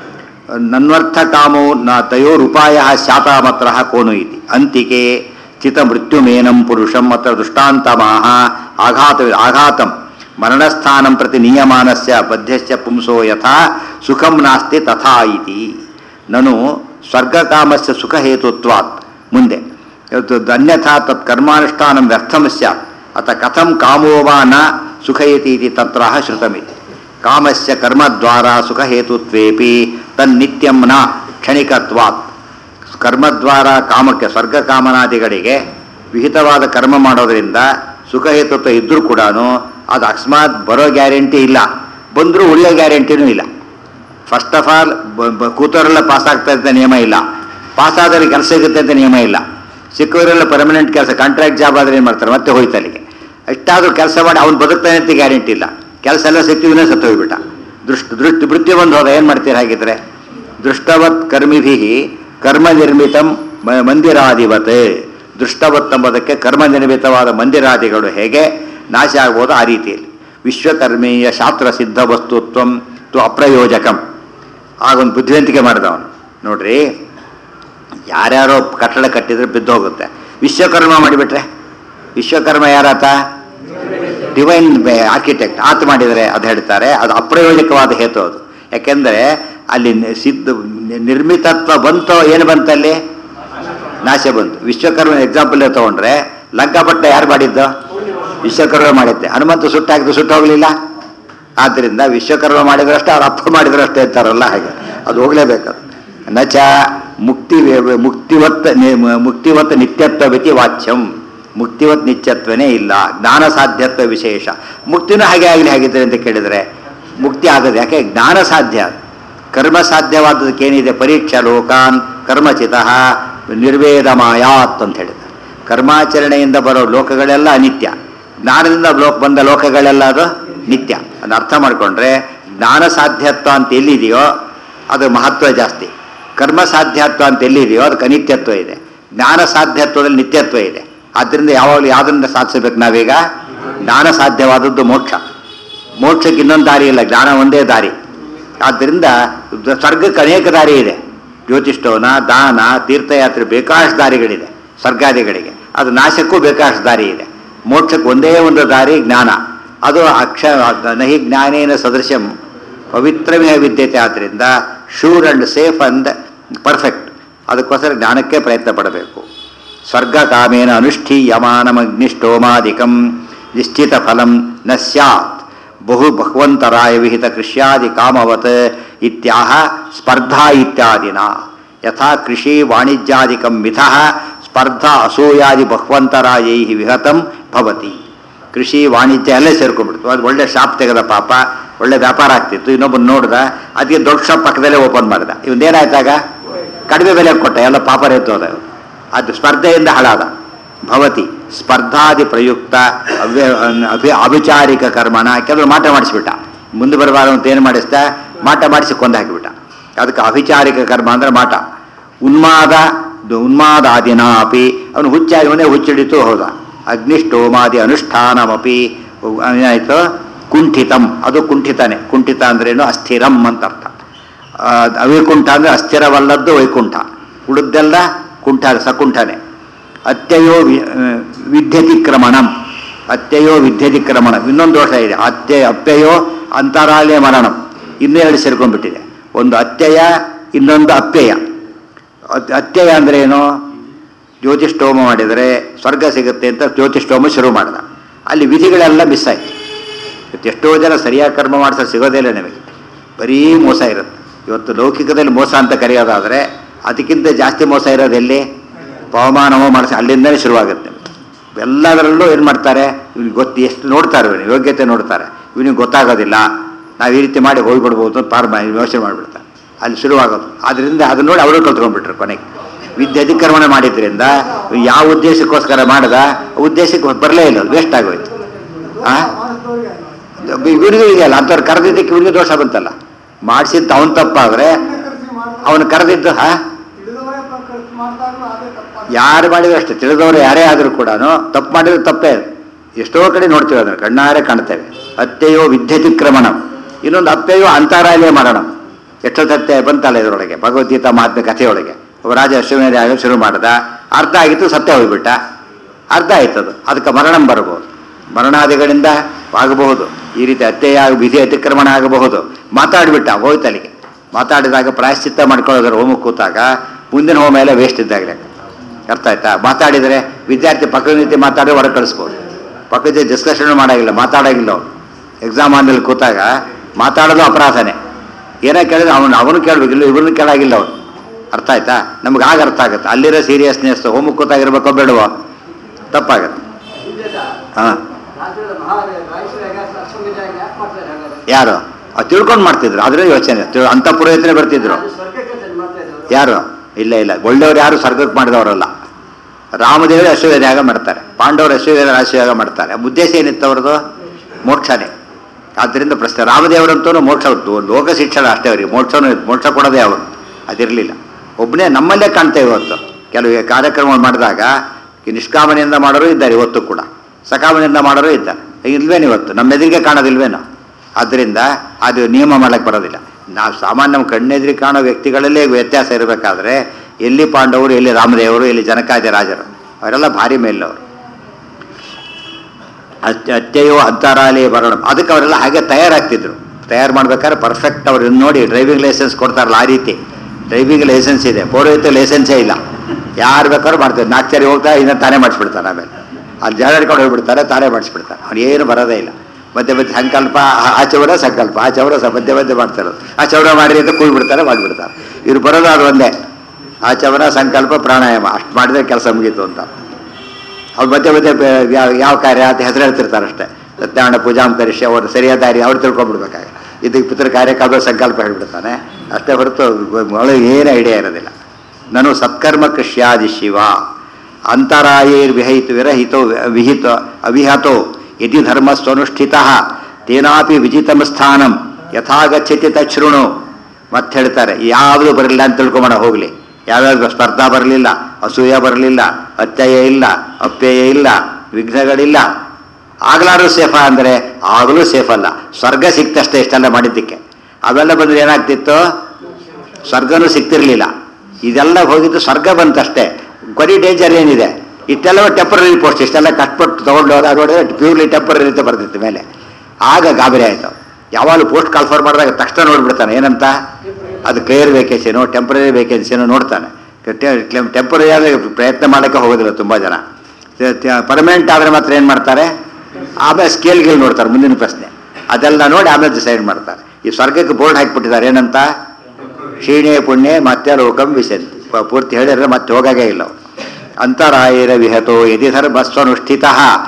ನನ್ವರ್ಥ ಕಾಮೋ ನ ತಯೋರುಪಾಯ ಶಾಪಾಮತ್ರ ಕೋನು ಇತಿ ಅಂತಿಕೆ ಚಿತ ಮೃತ್ಯುಮೇನಂ ಪುರುಷಂ ಅತ್ರ ದೃಷ್ಟಾಂತಮಾಹ ಆಘಾತ ಆಘಾತಂ ಮರಣಸ್ಥಾನಂ ಪ್ರತಿ ನಿಯಮಾನಸ್ಯ ಬದ್ಧಸ್ಯ ಪುಂಸೋ ಯಥಾ ಸುಖಂ ನಾಸ್ತಿ ತಥಾ ಇತಿ ನನು ಸ್ವರ್ಗಕಾಮಸ್ಯ ಸುಖಹೇತುತ್ವಾತ್ ಮುಂದೆ ಇವತ್ತು ಅನ್ಯಥಾ ತತ್ ಕರ್ಮಾನುಷ್ಠಾನಂ ವ್ಯರ್ಥಂ ಸ್ಯಾತ್ ಅಥ ಕಥಂ ಕಾಮೋ ವಾ ನ ಸುಖಯತಿ ಇತಿ ತತ್ರ ಶ್ರುತಮಿತಿ ಕಾಮಸ್ಯ ಕರ್ಮದ್ವಾರ ಸುಖಹೇತುತ್ವೇಪಿ ತನ್ನಿತ್ಯಂ ನ ಕ್ಷಣಿಕತ್ವಾತ್ ಕರ್ಮದ್ವಾರ ಕಾಮಕ್ಕೆ ಸ್ವರ್ಗ ಕಾಮನಾದಿಗಳಿಗೆ ವಿಹಿತವಾದ ಕರ್ಮ ಮಾಡೋದ್ರಿಂದ ಸುಖಹೇತುತ್ವ ಇದ್ದರೂ ಕೂಡ ಅದು ಅಕಸ್ಮಾತ್ ಬರೋ ಗ್ಯಾರಂಟಿ ಇಲ್ಲ ಬಂದರೂ ಉಳಿಯೋ ಗ್ಯಾರಂಟಿನೂ ಇಲ್ಲ ಫಸ್ಟ್ ಆಫ್ ಆಲ್ ಕೂತವರೆಲ್ಲ ಪಾಸ್ ಆಗ್ತಾ ಅಂತ ನಿಯಮ ಇಲ್ಲ ಪಾಸ್ ಆದರೆ ಕೆಲಸ ಸಿಗುತ್ತೆ ಅಂತ ನಿಯಮ ಇಲ್ಲ ಸಿಕ್ಕವರೆಲ್ಲ ಪರ್ಮನೆಂಟ್ ಕೆಲಸ ಕಾಂಟ್ರಾಕ್ಟ್ ಜಾಬ್ ಆದರೆ ಏನು ಮಾಡ್ತಾರೆ ಮತ್ತೆ ಹೋಯ್ತು ಅಲ್ಲಿಗೆ ಎಷ್ಟಾದರೂ ಕೆಲಸ ಮಾಡಿ ಅವ್ನು ಬದುಕ್ತಾನೆ ಅಂತ ಗ್ಯಾರಂಟಿ ಇಲ್ಲ ಕೆಲಸ ಎಲ್ಲ ಸಿಕ್ತಿವಿನೇ ಸತ್ತು ಹೋಗ್ಬಿಟ್ಟ ದೃಷ್ಟಿ ದೃಷ್ಟಿ ವೃತ್ತಿ ಬಂದು ಹೋದ ಏನು ಮಾಡ್ತೀರಾ ಹಾಗಿದ್ರೆ ದೃಷ್ಟವತ್ ಕರ್ಮಿಭಿ ಕರ್ಮ ನಿರ್ಮಿತಂ ಮ- ಮಂದಿರಾಧಿವತ್ ದೃಷ್ಟವತ್ ಎಂಬುದಕ್ಕೆ ಕರ್ಮ ನಿರ್ಮಿತವಾದ ಮಂದಿರಾದಿಗಳು ಹೇಗೆ ನಾಶ ಆಗ್ಬೋದು ಆ ರೀತಿಯಲ್ಲಿ ವಿಶ್ವಕರ್ಮೀಯ ಶಾಸ್ತ್ರ ಸಿದ್ಧ ವಸ್ತುತ್ವಂ ತು ಅಪ್ರಯೋಜಕಂ ಆಗೊಂದು ಬುದ್ಧಿವಂತಿಕೆ ಮಾಡಿದವನು ನೋಡ್ರಿ ಯಾರ್ಯಾರೋ ಕಟ್ಟಡ ಕಟ್ಟಿದ್ರೆ ಬಿದ್ದು ಹೋಗುತ್ತೆ ವಿಶ್ವಕರ್ಮ ಮಾಡಿಬಿಟ್ರೆ ವಿಶ್ವಕರ್ಮ ಯಾರಾತ ಡಿವೈನ್ ಆರ್ಕಿಟೆಕ್ಟ್ ಆತ ಮಾಡಿದರೆ ಅದು ಹೇಳ್ತಾರೆ ಅದು ಅಪ್ರಯೋಜಕವಾದ ಹೇತು ಅದು ಯಾಕೆಂದರೆ ಅಲ್ಲಿ ನಿ- ಸಿದ್ಧ ನಿ- ನಿರ್ಮಿತತ್ವ ಬಂತೋ ಏನು ಬಂತಲ್ಲಿ ನಾಶ ಬಂತು ವಿಶ್ವಕರ್ಮ ಎಕ್ಸಾಂಪಲ್ ತಗೊಂಡ್ರೆ ಲಂಕಾಪಟ್ಟ ಯಾರು ಮಾಡಿದ್ದು ವಿಶ್ವಕರ್ಮ ಮಾಡಿದ್ದೆ ಹನುಮಂತ ಸುಟ್ಟಾಕಿದ್ದು ಸುಟ್ಟು ಹೋಗಲಿಲ್ಲ ಆದ್ದರಿಂದ ವಿಶ್ವಕರ್ಮ ಮಾಡಿದ್ರಷ್ಟೇ ಅವ್ರ ಅಪ್ಪ ಮಾಡಿದ್ರಷ್ಟೇ ಅಂತಾರಲ್ಲ ಹಾಗೆ ಅದು ಹೋಗಲೇಬೇಕು ನಚ ಮುಕ್ತಿ ವೇ- ಮುಕ್ತಿವತ್ ನಿ- ಮುಕ್ತಿವತ್ ನಿತ್ಯತ್ವ ಮಿತಿ ವಾಚ್ಯಂ ಮುಕ್ತಿವತ್ ನಿತ್ಯತ್ವನೇ ಇಲ್ಲ ಜ್ಞಾನ ಸಾಧ್ಯತ್ವ ವಿಶೇಷ ಮುಕ್ತಿನೂ ಹಾಗೆ ಆಗಲಿ ಹಾಗಿದ್ರೆ ಅಂತ ಕೇಳಿದರೆ ಮುಕ್ತಿ ಆಗದು ಯಾಕೆ ಜ್ಞಾನ ಸಾಧ್ಯ ಕರ್ಮ ಸಾಧ್ಯವಾದದಕ್ಕೆ ಏನಿದೆ ಪರೀಕ್ಷಾ ಲೋಕಾನ್ ಕರ್ಮಚಿತ ನಿರ್ವೇದಮಾಯಾತ್ ಅಂತ ಹೇಳಿದ್ದಾರೆ ಕರ್ಮಾಚರಣೆಯಿಂದ ಬರೋ ಲೋಕಗಳೆಲ್ಲ ಅನಿತ್ಯ ಜ್ಞಾನದಿಂದ ಲೋಕ ಬಂದ ಲೋಕಗಳೆಲ್ಲ ಅದು ನಿತ್ಯ ಅದನ್ನ ಅರ್ಥ ಮಾಡಿಕೊಂಡ್ರೆ ಜ್ಞಾನ ಸಾಧ್ಯತ್ವ ಅಂತ ಎಲ್ಲಿದೆಯೋ ಅದು ಮಹತ್ವ ಜಾಸ್ತಿ ಕರ್ಮ ಸಾಧ್ಯತ್ವ ಅಂತ ಎಲ್ಲಿದೆಯೋ ಅದಕ್ಕೆ ಅನಿತ್ಯತ್ವ ಇದೆ ಜ್ಞಾನ ಸಾಧ್ಯತ್ವದಲ್ಲಿ ನಿತ್ಯತ್ವ ಇದೆ ಆದ್ದರಿಂದ ಯಾವಾಗಲೂ ಯಾವುದರಿಂದ ಸಾಧಿಸಬೇಕು ನಾವೀಗ ಜ್ಞಾನ ಸಾಧ್ಯವಾದದ್ದು ಮೋಕ್ಷ ಮೋಕ್ಷಕ್ಕೆ ಇನ್ನೊಂದು ದಾರಿ ಇಲ್ಲ ಜ್ಞಾನ ಒಂದೇ ದಾರಿ ಆದ್ದರಿಂದ ದ- ಸ್ವರ್ಗಕ್ಕೆ ಅನೇಕ ದಾರಿ ಇದೆ ಜ್ಯೋತಿಷ್ಠೋನ ದಾನ ತೀರ್ಥಯಾತ್ರೆ ಬೇಕಾಷ್ಟು ದಾರಿಗಳಿದೆ ಸ್ವರ್ಗಾದಿಗಳಿಗೆ ಅದು ನಾಶಕ್ಕೂ ಬೇಕಾಷ್ಟು ದಾರಿ ಇದೆ ಮೋಕ್ಷಕ್ಕೆ ಒಂದೇ ಒಂದು ದಾರಿ ಜ್ಞಾನ ಅದು ಅಕ್ಷ ನಹಿ ಜ್ಞಾನೇನ ಸದೃಶಂ ಪವಿತ್ರವೇ ವಿದ್ಯತೆ ಆದ್ದರಿಂದ sure and safe and perfect ಅದಕ್ಕೋಸ್ಕರ ಜ್ಞಾನಕ್ಕೆ ಪ್ರಯತ್ನ ಪಡಬೇಕು ಸ್ವರ್ಗ ಕಾಮೇನ ಅನುಷ್ಠೀಯಮಾನಮಗ್ನಿಷ್ಠೋಮಾದಿಕಂ ನಿಶ್ಚಿತ ಫಲಂ ನ ಸ್ಯಾತ್ ಬಹು ಭಗವಂತರಾಯ ವಿಹಿತ ಕೃಷ್ಯಾದಿ ಕಾಮವತ್ ಇತ್ಯಾಹ ಸ್ಪರ್ಧಾ ಇತ್ಯಾದಿನ ಯಥಾ ಕೃಷಿ ವಾಣಿಜ್ಯಾದಿಕಂ ಮಿಥಃ ಸ್ಪರ್ಧಾ ಅಸೂಯಾದಿ ಭಗವಂತರಾಯೈ ವಿಹತಂ ಭವತಿ ಕೃಷಿ ವಾಣಿಜ್ಯ ಎಲ್ಲ ಸೇರ್ಕೊಂಡ್ಬಿಡ್ತು ಅದು ಒಳ್ಳೆ ಶಾಪ್ ತೆಗೆದ ಪಾಪ ಒಳ್ಳೆ ವ್ಯಾಪಾರ ಆಗ್ತಿತ್ತು ಇನ್ನೊಬ್ಬನ ನೋಡ್ದ ಅದಕ್ಕೆ ದೊಡ್ಡ ಶಾಪ್ ಪಕ್ಕದಲ್ಲೇ ಓಪನ್ ಮಾಡಿದ ಇವನ್ನೇನಾಯ್ತಾಗ ಕಡಿಮೆ ಬೆಲೆ ಕೊಟ್ಟ ಎಲ್ಲ ಪಾಪರ್ ಎತ್ತೋದ ಅದು ಸ್ಪರ್ಧೆಯಿಂದ ಹಾಳಾದ ಭವತಿ ಸ್ಪರ್ಧಾದಿ ಪ್ರಯುಕ್ತ ಅವ್ಯ ಅಭಿ ಅವಿಚಾರಿಕ ಕರ್ಮನ ಕೆಲವರು ಮಾಟ ಮಾಡಿಸ್ಬಿಟ್ಟ ಮುಂದೆ ಬರಬಾರ ಅಂತ ಏನು ಮಾಡಿಸ್ದ ಮಾಟ ಮಾಡಿಸಿ ಕೊಂದು ಹಾಕಿಬಿಟ್ಟ ಅದಕ್ಕೆ ಅವಿಚಾರಿಕ ಕರ್ಮ ಅಂದ್ರೆ ಮಾಟ ಉನ್ಮಾದ ಉನ್ಮಾದಾದಿನ ಅಪಿ ಅವನು ಹುಚ್ಚಾಗಿ ಅವನೇ ಹುಚ್ಚಿಡಿತು ಹೋದ ಅಗ್ನಿಷ್ಠೋಮಾದಿ ಅನುಷ್ಠಾನಮಪಿ ಏನಾಯ್ತು ಕುಂಠಿತಂ ಅದು ಕುಂಠಿತನೇ ಕುಂಠಿತ ಅಂದ್ರೇನು ಅಸ್ಥಿರಂ ಅಂತ ಅರ್ಥ ಆ, ಅವಿಕುಂಠ ಅಂದರೆ ಅಸ್ಥಿರವಲ್ಲದ್ದು ವೈಕುಂಠ ಉಳಿದೆಲ್ಲ ಕುಂಠ ಸಕುಂಠನೆ ಅತ್ಯಯೋ ವಿ- ಆ, ವಿದ್ಯತಿಕ್ರಮಣಂ ಅತ್ಯಯೋ ವಿದ್ಯತಿಕ್ರಮಣ ಇನ್ನೊಂದು ದೋಷ ಇದೆ ಅತ್ಯ ಅಪ್ಯಯೋ ಅಂತರಾಲಯ ಮರಣಂ ಇನ್ನೂ ಎರಡು ಸೇರ್ಕೊಂಡ್ಬಿಟ್ಟಿದೆ ಒಂದು ಅತ್ಯಯ ಇನ್ನೊಂದು ಅಪ್ಯಯ ಅತ್- ಅತ್ಯಯ ಅಂದ್ರೆ ಏನು ಜ್ಯೋತಿಷ್ಠೋಮ ಮಾಡಿದರೆ ಸ್ವರ್ಗ ಸಿಗುತ್ತೆ ಅಂತ ಜ್ಯೋತಿಷ್ಠೋಮ ಶುರು ಮಾಡ್ದ ಅಲ್ಲಿ ವಿಧಿಗಳೆಲ್ಲ ಮಿಸ್ ಆಯ್ತು ಇವತ್ತು ಎಷ್ಟೋ ಜನ ಸರಿಯಾಗಿ ಕರ್ಮ ಮಾಡಿಸೋ ಸಿಗೋದೇ ಇಲ್ಲ ನಿಮಗೆ ಬರೀ ಮೋಸ ಇರುತ್ತೆ ಇವತ್ತು ಲೌಕಿಕದಲ್ಲಿ ಮೋಸ ಅಂತ ಕರೆಯೋದಾದರೆ ಅದಕ್ಕಿಂತ ಜಾಸ್ತಿ ಮೋಸ ಇರೋದು ಎಲ್ಲಿ ಪವಮಾನವೋ ಮಾಡಿಸಿ ಅಲ್ಲಿಂದಲೇ ಶುರುವಾಗುತ್ತೆ ಎಲ್ಲದರಲ್ಲೂ ಏನು ಮಾಡ್ತಾರೆ ಇವ್ನಿಗೆ ಗೊತ್ತು ಎಷ್ಟು ನೋಡ್ತಾರೆ ಇವನು ಯೋಗ್ಯತೆ ನೋಡ್ತಾರೆ ಇವನಿಗೆ ಗೊತ್ತಾಗೋದಿಲ್ಲ ನಾವು ಈ ರೀತಿ ಮಾಡಿ ಹೋಗ್ಬಿಡ್ಬೋದು ಅಂತ ಪಾರ್ ಯೋಚನೆ ಮಾಡಿಬಿಡ್ತಾರೆ ಅಲ್ಲಿ ಶುರುವಾಗೋದು ಆದ್ದರಿಂದ ಅದನ್ನ ನೋಡಿ ಅವರು ಕಲ್ತ್ಕೊಂಡ್ಬಿಟ್ರು ಕೊನೆಗೆ ವಿದ್ಯೆ ಅಧಿಕ್ರಮಣ ಮಾಡಿದ್ರಿಂದ ಇವ್ನು ಯಾವ ಉದ್ದೇಶಕ್ಕೋಸ್ಕರ ಮಾಡ್ದ ಆ ಉದ್ದೇಶಕ್ಕೆ ಬರಲೇ ಇಲ್ಲ ವೇಸ್ಟ್ ಆಗೋಯ್ತು ಆ ಇವನಿಗೂ ಇದೆಯಲ್ಲ ಅಂಥವ್ರು ಕರೆದಿದ್ದಕ್ಕೆ ಇವನಿಗೆ ದೋಷ ಬಂತಲ್ಲ ಮಾಡಿಸಿದ್ದು ಅವನು ತಪ್ಪಾದ್ರೆ ಅವನು ಕರೆದಿದ್ದು ಹಾ ಯಾರು ಮಾಡಿದ್ರು ಅಷ್ಟೇ ತಿಳಿದವರು ಯಾರೇ ಆದರೂ ಕೂಡ ತಪ್ಪು ಮಾಡಿದ್ರೆ ತಪ್ಪೇ ಅದು. ಎಷ್ಟೋ ಕಡೆ ನೋಡ್ತೀವಿ ಅದನ್ನು ಕಣ್ಣಾರೆ ಕಾಣ್ತೇವೆ ಅತ್ಯಯೋ ವಿದ್ಯತಿಕ್ರಮಣ ಇನ್ನೊಂದು ಅತ್ಯಯೋ ಅಂತಾರಾಲಯ ಮರಣ ಎಷ್ಟೋ ಸತ್ಯ ಬಂತಲ್ಲ ಇದರೊಳಗೆ ಭಗವದ್ಗೀತಾ ಮಹಾತ್ಮೆ ಕಥೆಯೊಳಗೆ ಒಬ್ಬ ರಾಜ ಅಶ್ವಮೇಧ ಯಾಗ ಶುರು ಮಾಡ್ದ ಅರ್ಧ ಆಗಿತ್ತು ಸತ್ಯ ಹೋಗ್ಬಿಟ್ಟ ಅರ್ಧ ಆಯ್ತದು ಅದಕ್ಕೆ ಮರಣಂ ಬರಬಹುದು ಮರಣಾದಿಗಳಿಂದ ಆಗಬಹುದು ಈ ರೀತಿ ಅತ್ಯಯ ವಿಧಿ ಅತಿಕ್ರಮಣ ಆಗಬಹುದು ಮಾತಾಡಿಬಿಟ್ಟ ಹೋಯ್ತು ಅಲ್ಲಿಗೆ ಮಾತಾಡಿದಾಗ ಪ್ರಾಯಶ್ಚಿತ್ತ ಮಾಡ್ಕೊಳ್ಳೋದ್ರ ಹೋಮ ಕೂತಾಗ ಮುಂದಿನ ಹೋಮ ಎಲ್ಲ ವೇಸ್ಟ್ ಇದ್ದಾಗಲೇ ಅರ್ಥ ಆಯ್ತಾ ಮಾತಾಡಿದರೆ ವಿದ್ಯಾರ್ಥಿ ಪಕ್ಕದ ರೀತಿ ಮಾತಾಡಿ ಹೊರಗೆ ಕಳಿಸ್ಬೋದು ಪಕ್ಕದ ಡಿಸ್ಕಷನ್ ಮಾಡೋಂಗಿಲ್ಲ ಮಾತಾಡೋಂಗಿಲ್ಲ ಅವ್ನು ಎಕ್ಸಾಮ್ ಆದ್ಮೇಲೆ ಕೂತಾಗ ಮಾತಾಡೋದು ಅಪರಾಧನೇ ಏನೋ ಕೇಳಿದ್ರೆ ಅವನು ಅವನು ಕೇಳಬೇಕಿಲ್ಲ ಇವ್ರನ್ನ ಕೇಳಾಗಿಲ್ಲ ಅವನು ಅರ್ಥ ಆಯ್ತಾ ನಮ್ಗೆ ಆಗ ಅರ್ಥ ಆಗುತ್ತೆ ಅಲ್ಲಿರೋ ಸೀರಿಯಸ್ನೆಸ್ ಹೋಮಕ್ಕೆ ಕೂತಾಗಿರ್ಬೇಕೋ ಬೇಡವೋ ತಪ್ಪಾಗತ್ತೆ ಹಾಂ ಯಾರು ಅವ್ರು ತಿಳ್ಕೊಂಡು ಮಾಡ್ತಿದ್ರು ಅದ್ರ ಯೋಚನೆ ತಿಳ್- ಅಂತ ಪುರೋಹಿತರೆ ಬರ್ತಿದ್ರು ಯಾರು ಇಲ್ಲ ಇಲ್ಲ ಒಳ್ಳೆಯವ್ರು ಯಾರು ಸ್ವರ್ಗಕ್ಕೆ ಮಾಡಿದವರಲ್ಲ ರಾಮದೇವರು ಅಶ್ವವೇಧ ಯಾಗ ಮಾಡ್ತಾರೆ ಪಾಂಡವರು ಅಶ್ವವೇಧ ರಾಶಿಯಾಗ ಮಾಡ್ತಾರೆ ಉದ್ದೇಶ ಏನಿತ್ತು ಅವ್ರದ್ದು ಮೋಕ್ಷನೇ ಆದ್ದರಿಂದ ಪ್ರಶ್ನೆ ರಾಮದೇವರಂತೂ ಮೋಕ್ಷ ಹೊತ್ತು ಲೋಕ ಶಿಕ್ಷಣ ಅಷ್ಟೇ ಅವರಿಗೆ ಮೋಕ್ಷನೂ ಇತ್ತು. ಮೋಕ್ಷ ಕೊಡೋದೇ ಅವರು ಅದಿರಲಿಲ್ಲ ಒಬ್ಬನೇ ನಮ್ಮಲ್ಲೇ ಕಾಣ್ತೇವೆ ಇವತ್ತು ಕೆಲವು ಕಾರ್ಯಕ್ರಮಗಳು ಮಾಡಿದಾಗ ಈ ನಿಷ್ಕಾಮನೆಯಿಂದ ಮಾಡೋರು ಇದ್ದಾರೆ ಇವತ್ತು ಕೂಡ ಸಕಾಮನೆಯಿಂದ ಮಾಡೋರು ಇದ್ದಾರೆ ಇಲ್ವೇನು ಇವತ್ತು ನಮ್ಮ ಎದುರಿಗೆ ಕಾಣೋದಿಲ್ವೇನೋ ಆದ್ದರಿಂದ ಅದು ನಿಯಮ ಮಾಡಕ್ಕೆ ಬರೋದಿಲ್ಲ ನಾವು ಸಾಮಾನ್ಯ ನಮ್ಮ ಕಣ್ಣೆದುರಿ ಕಾಣೋ ವ್ಯಕ್ತಿಗಳಲ್ಲೇ ವ್ಯತ್ಯಾಸ ಇರಬೇಕಾದ್ರೆ ಎಲ್ಲಿ ಪಾಂಡವರು ಎಲ್ಲಿ ರಾಮದೇವರು ಎಲ್ಲಿ ಜನಕಾದಿ ರಾಜರು ಅವರೆಲ್ಲ ಭಾರಿ ಮೇಲವರು ಅತ್ಯ ಅತ್ಯಯೋ ಅಂತರಾಲಯ ಬರೋಣ ಅದಕ್ಕೆ ಅವರೆಲ್ಲ ಹಾಗೆ ತಯಾರಾಗ್ತಿದ್ರು ತಯಾರು ಮಾಡ್ಬೇಕಾದ್ರೆ ಪರ್ಫೆಕ್ಟ್ ಅವ್ರು ನೋಡಿ ಡ್ರೈವಿಂಗ್ ಲೈಸೆನ್ಸ್ ಕೊಡ್ತಾರಲ್ಲ ಆ ರೀತಿ ಡ್ರೈವಿಂಗ್ ಲೈಸೆನ್ಸ್ ಇದೆ ಪೌರೋಹಿತ್ಯ ಲೈಸೆನ್ಸೇ ಇಲ್ಲ ಯಾರು ಬೇಕಾದ್ರೂ ಮಾಡ್ತಾರೆ ನಾಲ್ಕು ಸರಿ ಹೋಗ್ತಾ ಇನ್ನು ತಾನೇ ಮಾಡಿಸ್ಬಿಡ್ತಾನೆ ಆಮೇಲೆ ಅಲ್ಲಿ ಜನ ಹಿಡ್ಕೊಂಡು ಹೋಗ್ಬಿಡ್ತಾರೆ ತಾನೇ ಮಾಡಿಸ್ಬಿಡ್ತಾರೆ ಅವ್ನು ಏನು ಬರೋದೇ ಇಲ್ಲ ಮಧ್ಯೆ ಮಧ್ಯೆ ಸಂಕಲ್ಪ ಆ- ಆಚೆವರ ಸಂಕಲ್ಪ ಆಚೆವರ ಸ ಮಧ್ಯೆ ಮಧ್ಯೆ ಮಾಡ್ತಾರೆ ಆಚೆವರ ಮಾಡಿ ಅಂತ ಕೂಗ್ಬಿಡ್ತಾರೆ ಮಾಡಿಬಿಡ್ತಾರೆ ಇವ್ರು ಬರೋದು ಅದು ಒಂದೇ ಆಚೆವರ ಸಂಕಲ್ಪ ಪ್ರಾಣಾಯಾಮ ಅಷ್ಟು ಮಾಡಿದ್ರೆ ಕೆಲಸ ಮುಗೀತು ಅಂತ ಅವ್ರು ಮಧ್ಯೆ ಮಧ್ಯೆ ಬೆ- ಯಾವ ಯಾವ ಕಾರ್ಯ ಅಂತ ಹೆಸರು ಹೇಳ್ತಿರ್ತಾರೆ ಅಷ್ಟೇ ಸತ್ಯನಾರಾಯಣ ಪೂಜಾಂ ಕರಿಷ್ಯ ಅವರು ಸರಿಯಾದ ದಾರಿ ಅವ್ರು ತಿಳ್ಕೊಂಡ್ಬಿಡ್ಬೇಕಾಗ ಇದಕ್ಕೆ ಪಿತೃ ಕಾರ್ಯಕ್ಕಾಗೋ ಸಂಕಲ್ಪ ಹೇಳ್ಬಿಡ್ತಾನೆ ಅಷ್ಟೇ ಹೊರತು ಒಳಗೆ ಏನು ಐಡಿಯಾ ಇರೋದಿಲ್ಲ ನಾನು ಸತ್ಕರ್ಮ ಕೃಷ್ಯಾದಿ ಶಿವ ಅಂತರಾಯೈರ್ ವಿಹಿತ ವಿರಹಿತೋ ವಿಹಿತ ಅವಿಹತೋ ಯದಿ ಧರ್ಮ ಸ್ವನುಷ್ಠಿತ ತೇನಾಪಿ ವಿಜಿತಂ ಸ್ಥಾನಂ ಯಥಾಗಚ್ಚತಿ ತಚ್ಛೃಣು ಮತ್ತೆ ಹೇಳ್ತಾರೆ ಯಾವುದು ಬರಲಿಲ್ಲ ಅಂತ ತಿಳ್ಕೊಂಬೋಣ ಹೋಗಲಿ ಯಾವ್ಯಾವ ಸ್ಪರ್ಧಾ ಬರಲಿಲ್ಲ ಅಸೂಯ ಬರಲಿಲ್ಲ ಅತ್ಯಯ ಇಲ್ಲ ಅಪ್ಯಯ ಇಲ್ಲ ವಿಘ್ನಗಳಿಲ್ಲ ಆಗ್ಲಾದ್ರೂ ಸೇಫ ಅಂದರೆ ಆಗಲೂ ಸೇಫ್ ಅಲ್ಲ ಸ್ವರ್ಗ ಸಿಕ್ತಷ್ಟೇ ಇಷ್ಟೆಲ್ಲ ಮಾಡಿದ್ದಕ್ಕೆ ಅವೆಲ್ಲ ಬಂದ್ರೆ ಏನಾಗ್ತಿತ್ತು ಸ್ವರ್ಗನೂ ಸಿಗ್ತಿರ್ಲಿಲ್ಲ ಇದೆಲ್ಲ ಹೋಗಿದ್ದು ಸ್ವರ್ಗ ಬಂತಷ್ಟೇ ಕೊರಿ ಡೇಂಜರ್ ಏನಿದೆ ಇಷ್ಟೆಲ್ಲ ಟೆಂಪರರಿ ಪೋಸ್ಟ್ ಇಷ್ಟೆಲ್ಲ ಕಷ್ಟಪಟ್ಟು ತೊಗೊಂಡು ಹೋದ ನೋಡಿದ್ರೆ ಪ್ಯೂರ್ಲಿ ಟೆಂಪರರಿ ಅಂತ ಬರ್ತಿತ್ತು ಮೇಲೆ ಆಗ ಗಾಬರಿ ಆಯಿತು ಯಾವಾಗಲೂ ಪೋಸ್ಟ್ ಕಾಲ್ಫರ್ ಮಾಡಿದಾಗ ತಕ್ಷಣ ನೋಡ್ಬಿಡ್ತಾನೆ ಏನಂತ ಅದು ಕ್ಲಿಯರ್ ವೇಕೆನ್ಸಿನೋ ಟೆಂಪರರಿ ವೇಕೆನ್ಸಿನೋ ನೋಡ್ತಾನೆ ಟೆಂಪರರಿ ಆದರೆ ಪ್ರಯತ್ನ ಮಾಡೋಕ್ಕೆ ಹೋಗೋದಿಲ್ಲ ತುಂಬ ಜನ ಪರ್ಮನೆಂಟ್ ಆದರೆ ಮಾತ್ರ ಏನು ಮಾಡ್ತಾರೆ ಆಮೇಲೆ ಸ್ಕೇಲ್ ಗೇಲ್ ನೋಡ್ತಾರೆ ಮುಂದಿನ ಪ್ರಶ್ನೆ ಅದೆಲ್ಲ ನೋಡಿ ಆಮೇಲೆ ಡಿಸೈಡ್ ಮಾಡ್ತಾರೆ ಈ ಸ್ವರ್ಗಕ್ಕೆ ಬೋರ್ಡ್ ಹಾಕಿಬಿಟ್ಟಿದ್ದಾರೆ ಏನಂತ ಕ್ಷೀಣೆ ಪುಣ್ಯ ಮತ್ತೆ ಲೋಕಂ ವಿಶಂತಿ ಪ- ಪೂರ್ತಿ ಹೇಳಿದ್ರೆ ಮತ್ತೆ ಹೋಗಾಗೆ ಇಲ್ಲ ಅವ್ರು. ಅಂತರಾಯರ ವಿಹತೋ ಯದಿ ಧರ್ಮಸ್ವನುಷ್ಠಿತ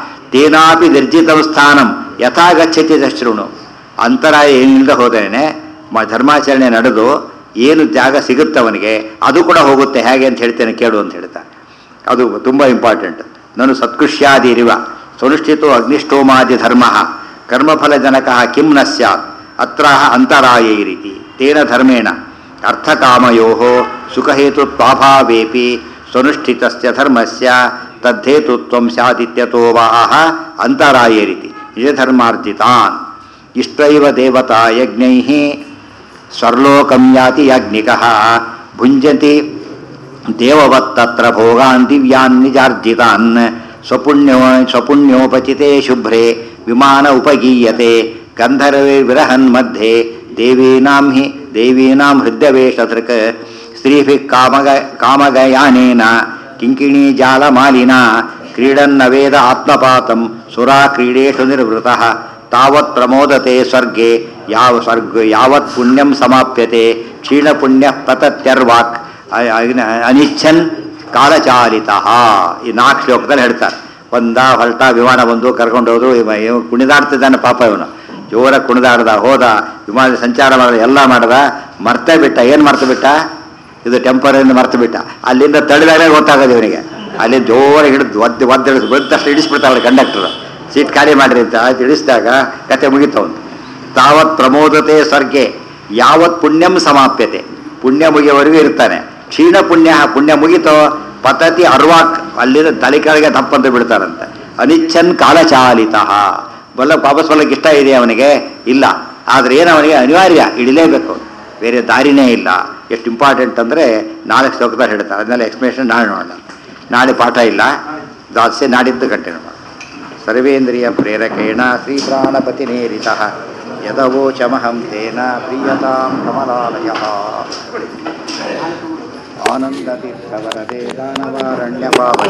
ತೇನಾಪಿ ನಿರ್ಜಿತಂ ಸ್ಥಾನಂ ಯಥಾ ಗಚ್ಚತಿ ಶೃಣು ಅಂತರಾಯ ಏನಿಲ್ಲದೆ ಹೋದೇನೆ ಮ ಧರ್ಮಾಚರಣೆ ನಡೆದು ಏನು ಜಾಗ ಸಿಗುತ್ತೆ ಅವನಿಗೆ ಅದು ಕೂಡ ಹೋಗುತ್ತೆ ಹೇಗೆ ಅಂತ ಹೇಳ್ತೇನೆ ಕೇಳು ಅಂತ ಹೇಳ್ತಾರೆ ಅದು ತುಂಬ ಇಂಪಾರ್ಟೆಂಟ್ ನಾನು ಸತ್ಕೃಷ್ಯಾದಿರಿವ ಸುನಿಷ್ಠಿತೋ ಅಗ್ನಿಷ್ಠೋಮಾದಿ ಧರ್ಮ ಕರ್ಮಫಲಜನಕ ಕಿಂ ನ ಸ್ಯಾತ್ ಅತ್ರ ಅಂತರಾಯ ಈ ರೀತಿ ತೇನ ಧರ್ಮೇಣ ಅರ್ಥಕಾಮಯೋ ಸುಖಹೇತುತ್ವಾಭಾವೇಪಿ ಸ್ವನುಷ್ಠಿತಸ್ಯ ಧರ್ಮಸ್ಯ ತದ್ದೇತುತ್ವಂ ಸ್ಯಾದಿತ್ಯತೋ ವಾಹ ಅಂತರಾಯ ರೀತಿ ನಿಜಧರ್ಮಾರ್ಜಿತಾನ್ ಇಷ್ಟೈವ ದೇವತಾ ಯಜ್ಞೈಃ ಸ್ವರ್ಲೋಕಂ ಯಾತಿ ಯಾಜ್ಞಿಕಃ ಭುಂಜತಿ ದೇವವತ್ತತ್ರ ಭೋಗಾನ್ ದಿವ್ಯಾನ್ ನಿಜಾರ್ಜಿತಾನ್ ಸ್ವಪುಣ್ಯೋ ಸ್ವಪುಣ್ಯೋಪಚಿತೆ ಶುಭ್ರೆ ವಿಮಾನ ಉಪಗೀಯತೆ ಗಂಧರ್ವೇ ವಿರಹನ್ ಮಧ್ಯೆ ದೇವೀನಾಂ ಹಿ ದೇವೀನಾಂ ಹೃದಯವೇಶಧೃಕ್ ಸ್ತ್ರೀಭಿಃ ಕಾಮಗ ಕಾಮಗಯಾನೇನ ಕಿಂಕಿಣಿ ಜಾಲಮಾಲಿನ ಕ್ರೀಡನ್ನ ವೇದ ಆತ್ಮಪಾತಂ ಸುರಾ ಕ್ರೀಡೇಶು ನಿರ್ವೃತಃ ತಾವತ್ ಪ್ರಮೋದತೆ ಸ್ವರ್ಗೆ ಯಾವ ಸ್ವರ್ಗ ಯಾವತ್ ಪುಣ್ಯಂ ಸಮಾಪ್ಯತೆ ಕ್ಷೀಣಪುಣ್ಯ ಪತತ್ಯರ್ವಾಕ್ ಅ- ಅ- ಅನಿಚ್ಛನ್ ಕಾಲಚಾಲಿತ ಈ ನಾಲ್ಕು ಶ್ಲೋಕದಲ್ಲಿ ಹೇಳ್ತಾರೆ ಒಂದ ಹೊರಟ ವಿಮಾನ ಬಂದು ಕರ್ಕೊಂಡು ಹೋದ್ರು ಇವ ಇವ ಕುಣಿದಾಡ್ತಿದ್ದಾನೆ ಪಾಪ ಇವನು ಜೋರ ಕುಣಿದಾಡ್ದ ಹೋದ ವಿಮಾನ ಸಂಚಾರ ಮಾಡಿದ ಎಲ್ಲ ಮಾಡ್ದ ಮರ್ತೇ ಬಿಟ್ಟ ಏನು ಮರ್ತು ಬಿಟ್ಟ ಇದು ಟೆಂಪರರಿ ಮರ್ತು ಬಿಟ್ಟ ಅಲ್ಲಿಂದ ತಡೆದಾಗಲೇ ಗೊತ್ತಾಗೋದು ಇವನಿಗೆ ಅಲ್ಲಿ ಜೋರ ಹಿಡಿದು ಒದ್ದು ಒದ್ದು ಹಿಡಿದು ಬಂದ ತಕ್ಷಣ ಇಡಿಸ್ಬಿಡ್ತಾಳೆ ಕಂಡಕ್ಟರ್ ಸೀಟ್ ಖಾಲಿ ಮಾಡ್ರಿ ಅಂತ ಆಯ್ತು ಇಳಿಸಿದಾಗ ಕತೆ ಮುಗಿತವನು ತಾವತ್ ಪ್ರಮೋದತೆ ಸ್ವರ್ಗೆ ಯಾವತ್ ಪುಣ್ಯಂ ಸಮಾಪ್ಯತೆ ಪುಣ್ಯ ಮುಗಿಯವರೆಗೂ ಇರ್ತಾನೆ ಕ್ಷೀಣ ಪುಣ್ಯ ಪುಣ್ಯ ಮುಗಿತೋ ಪತತಿ ಅರ್ವಾಕ್ ಅಲ್ಲಿಂದ ತಲೆ ಕೆಳಗೆ ತಪ್ಪಂತ ಬಿಡ್ತಾರಂತೆ ಅನಿಚ್ಛನ್ ಕಾಲಚಾಲಿತ ಬಲ್ಲ ವಾಪಸ್ ಬಲ್ಲಕ್ಕೆ ಇಷ್ಟ ಇದೆ ಅವನಿಗೆ ಇಲ್ಲ ಆದರೆ ಏನು ಅವನಿಗೆ ಅನಿವಾರ್ಯ ಇಡಲೇಬೇಕು ಬೇರೆ ದಾರಿನೇ ಇಲ್ಲ ಎಷ್ಟು ಇಂಪಾರ್ಟೆಂಟ್ ಅಂದರೆ ನಾಲ್ಕು ಶ್ಲೋಕದಲ್ಲಿ ಹೇಳ್ತಾರೆ ಅದನ್ನೆಲ್ಲ ಎಕ್ಸ್ಪ್ಲೇಷನ್ ನಾಳೆ ನೋಡೋಣ ನಾಳೆ ಪಾಠ ಇಲ್ಲ ದಾಸ್ಯ ನಾಡಿದ್ದು ಕಂಟಿನ್ಯೂ ಮಾಡೋಣ ಸರ್ವೇಂದ್ರಿಯ ಪ್ರೇರಕೇಣ ಶ್ರೀ ಪ್ರಾಣಪತಿನೇರಿತ ಯದವೋಚಮಹಂ ತೇನ ಪ್ರಿಯತಾಂ ಕಮಲಾಲಯ ಆನಂದತೀರ್ಥವರದೇ ದಾನವಾರಣ್ಯ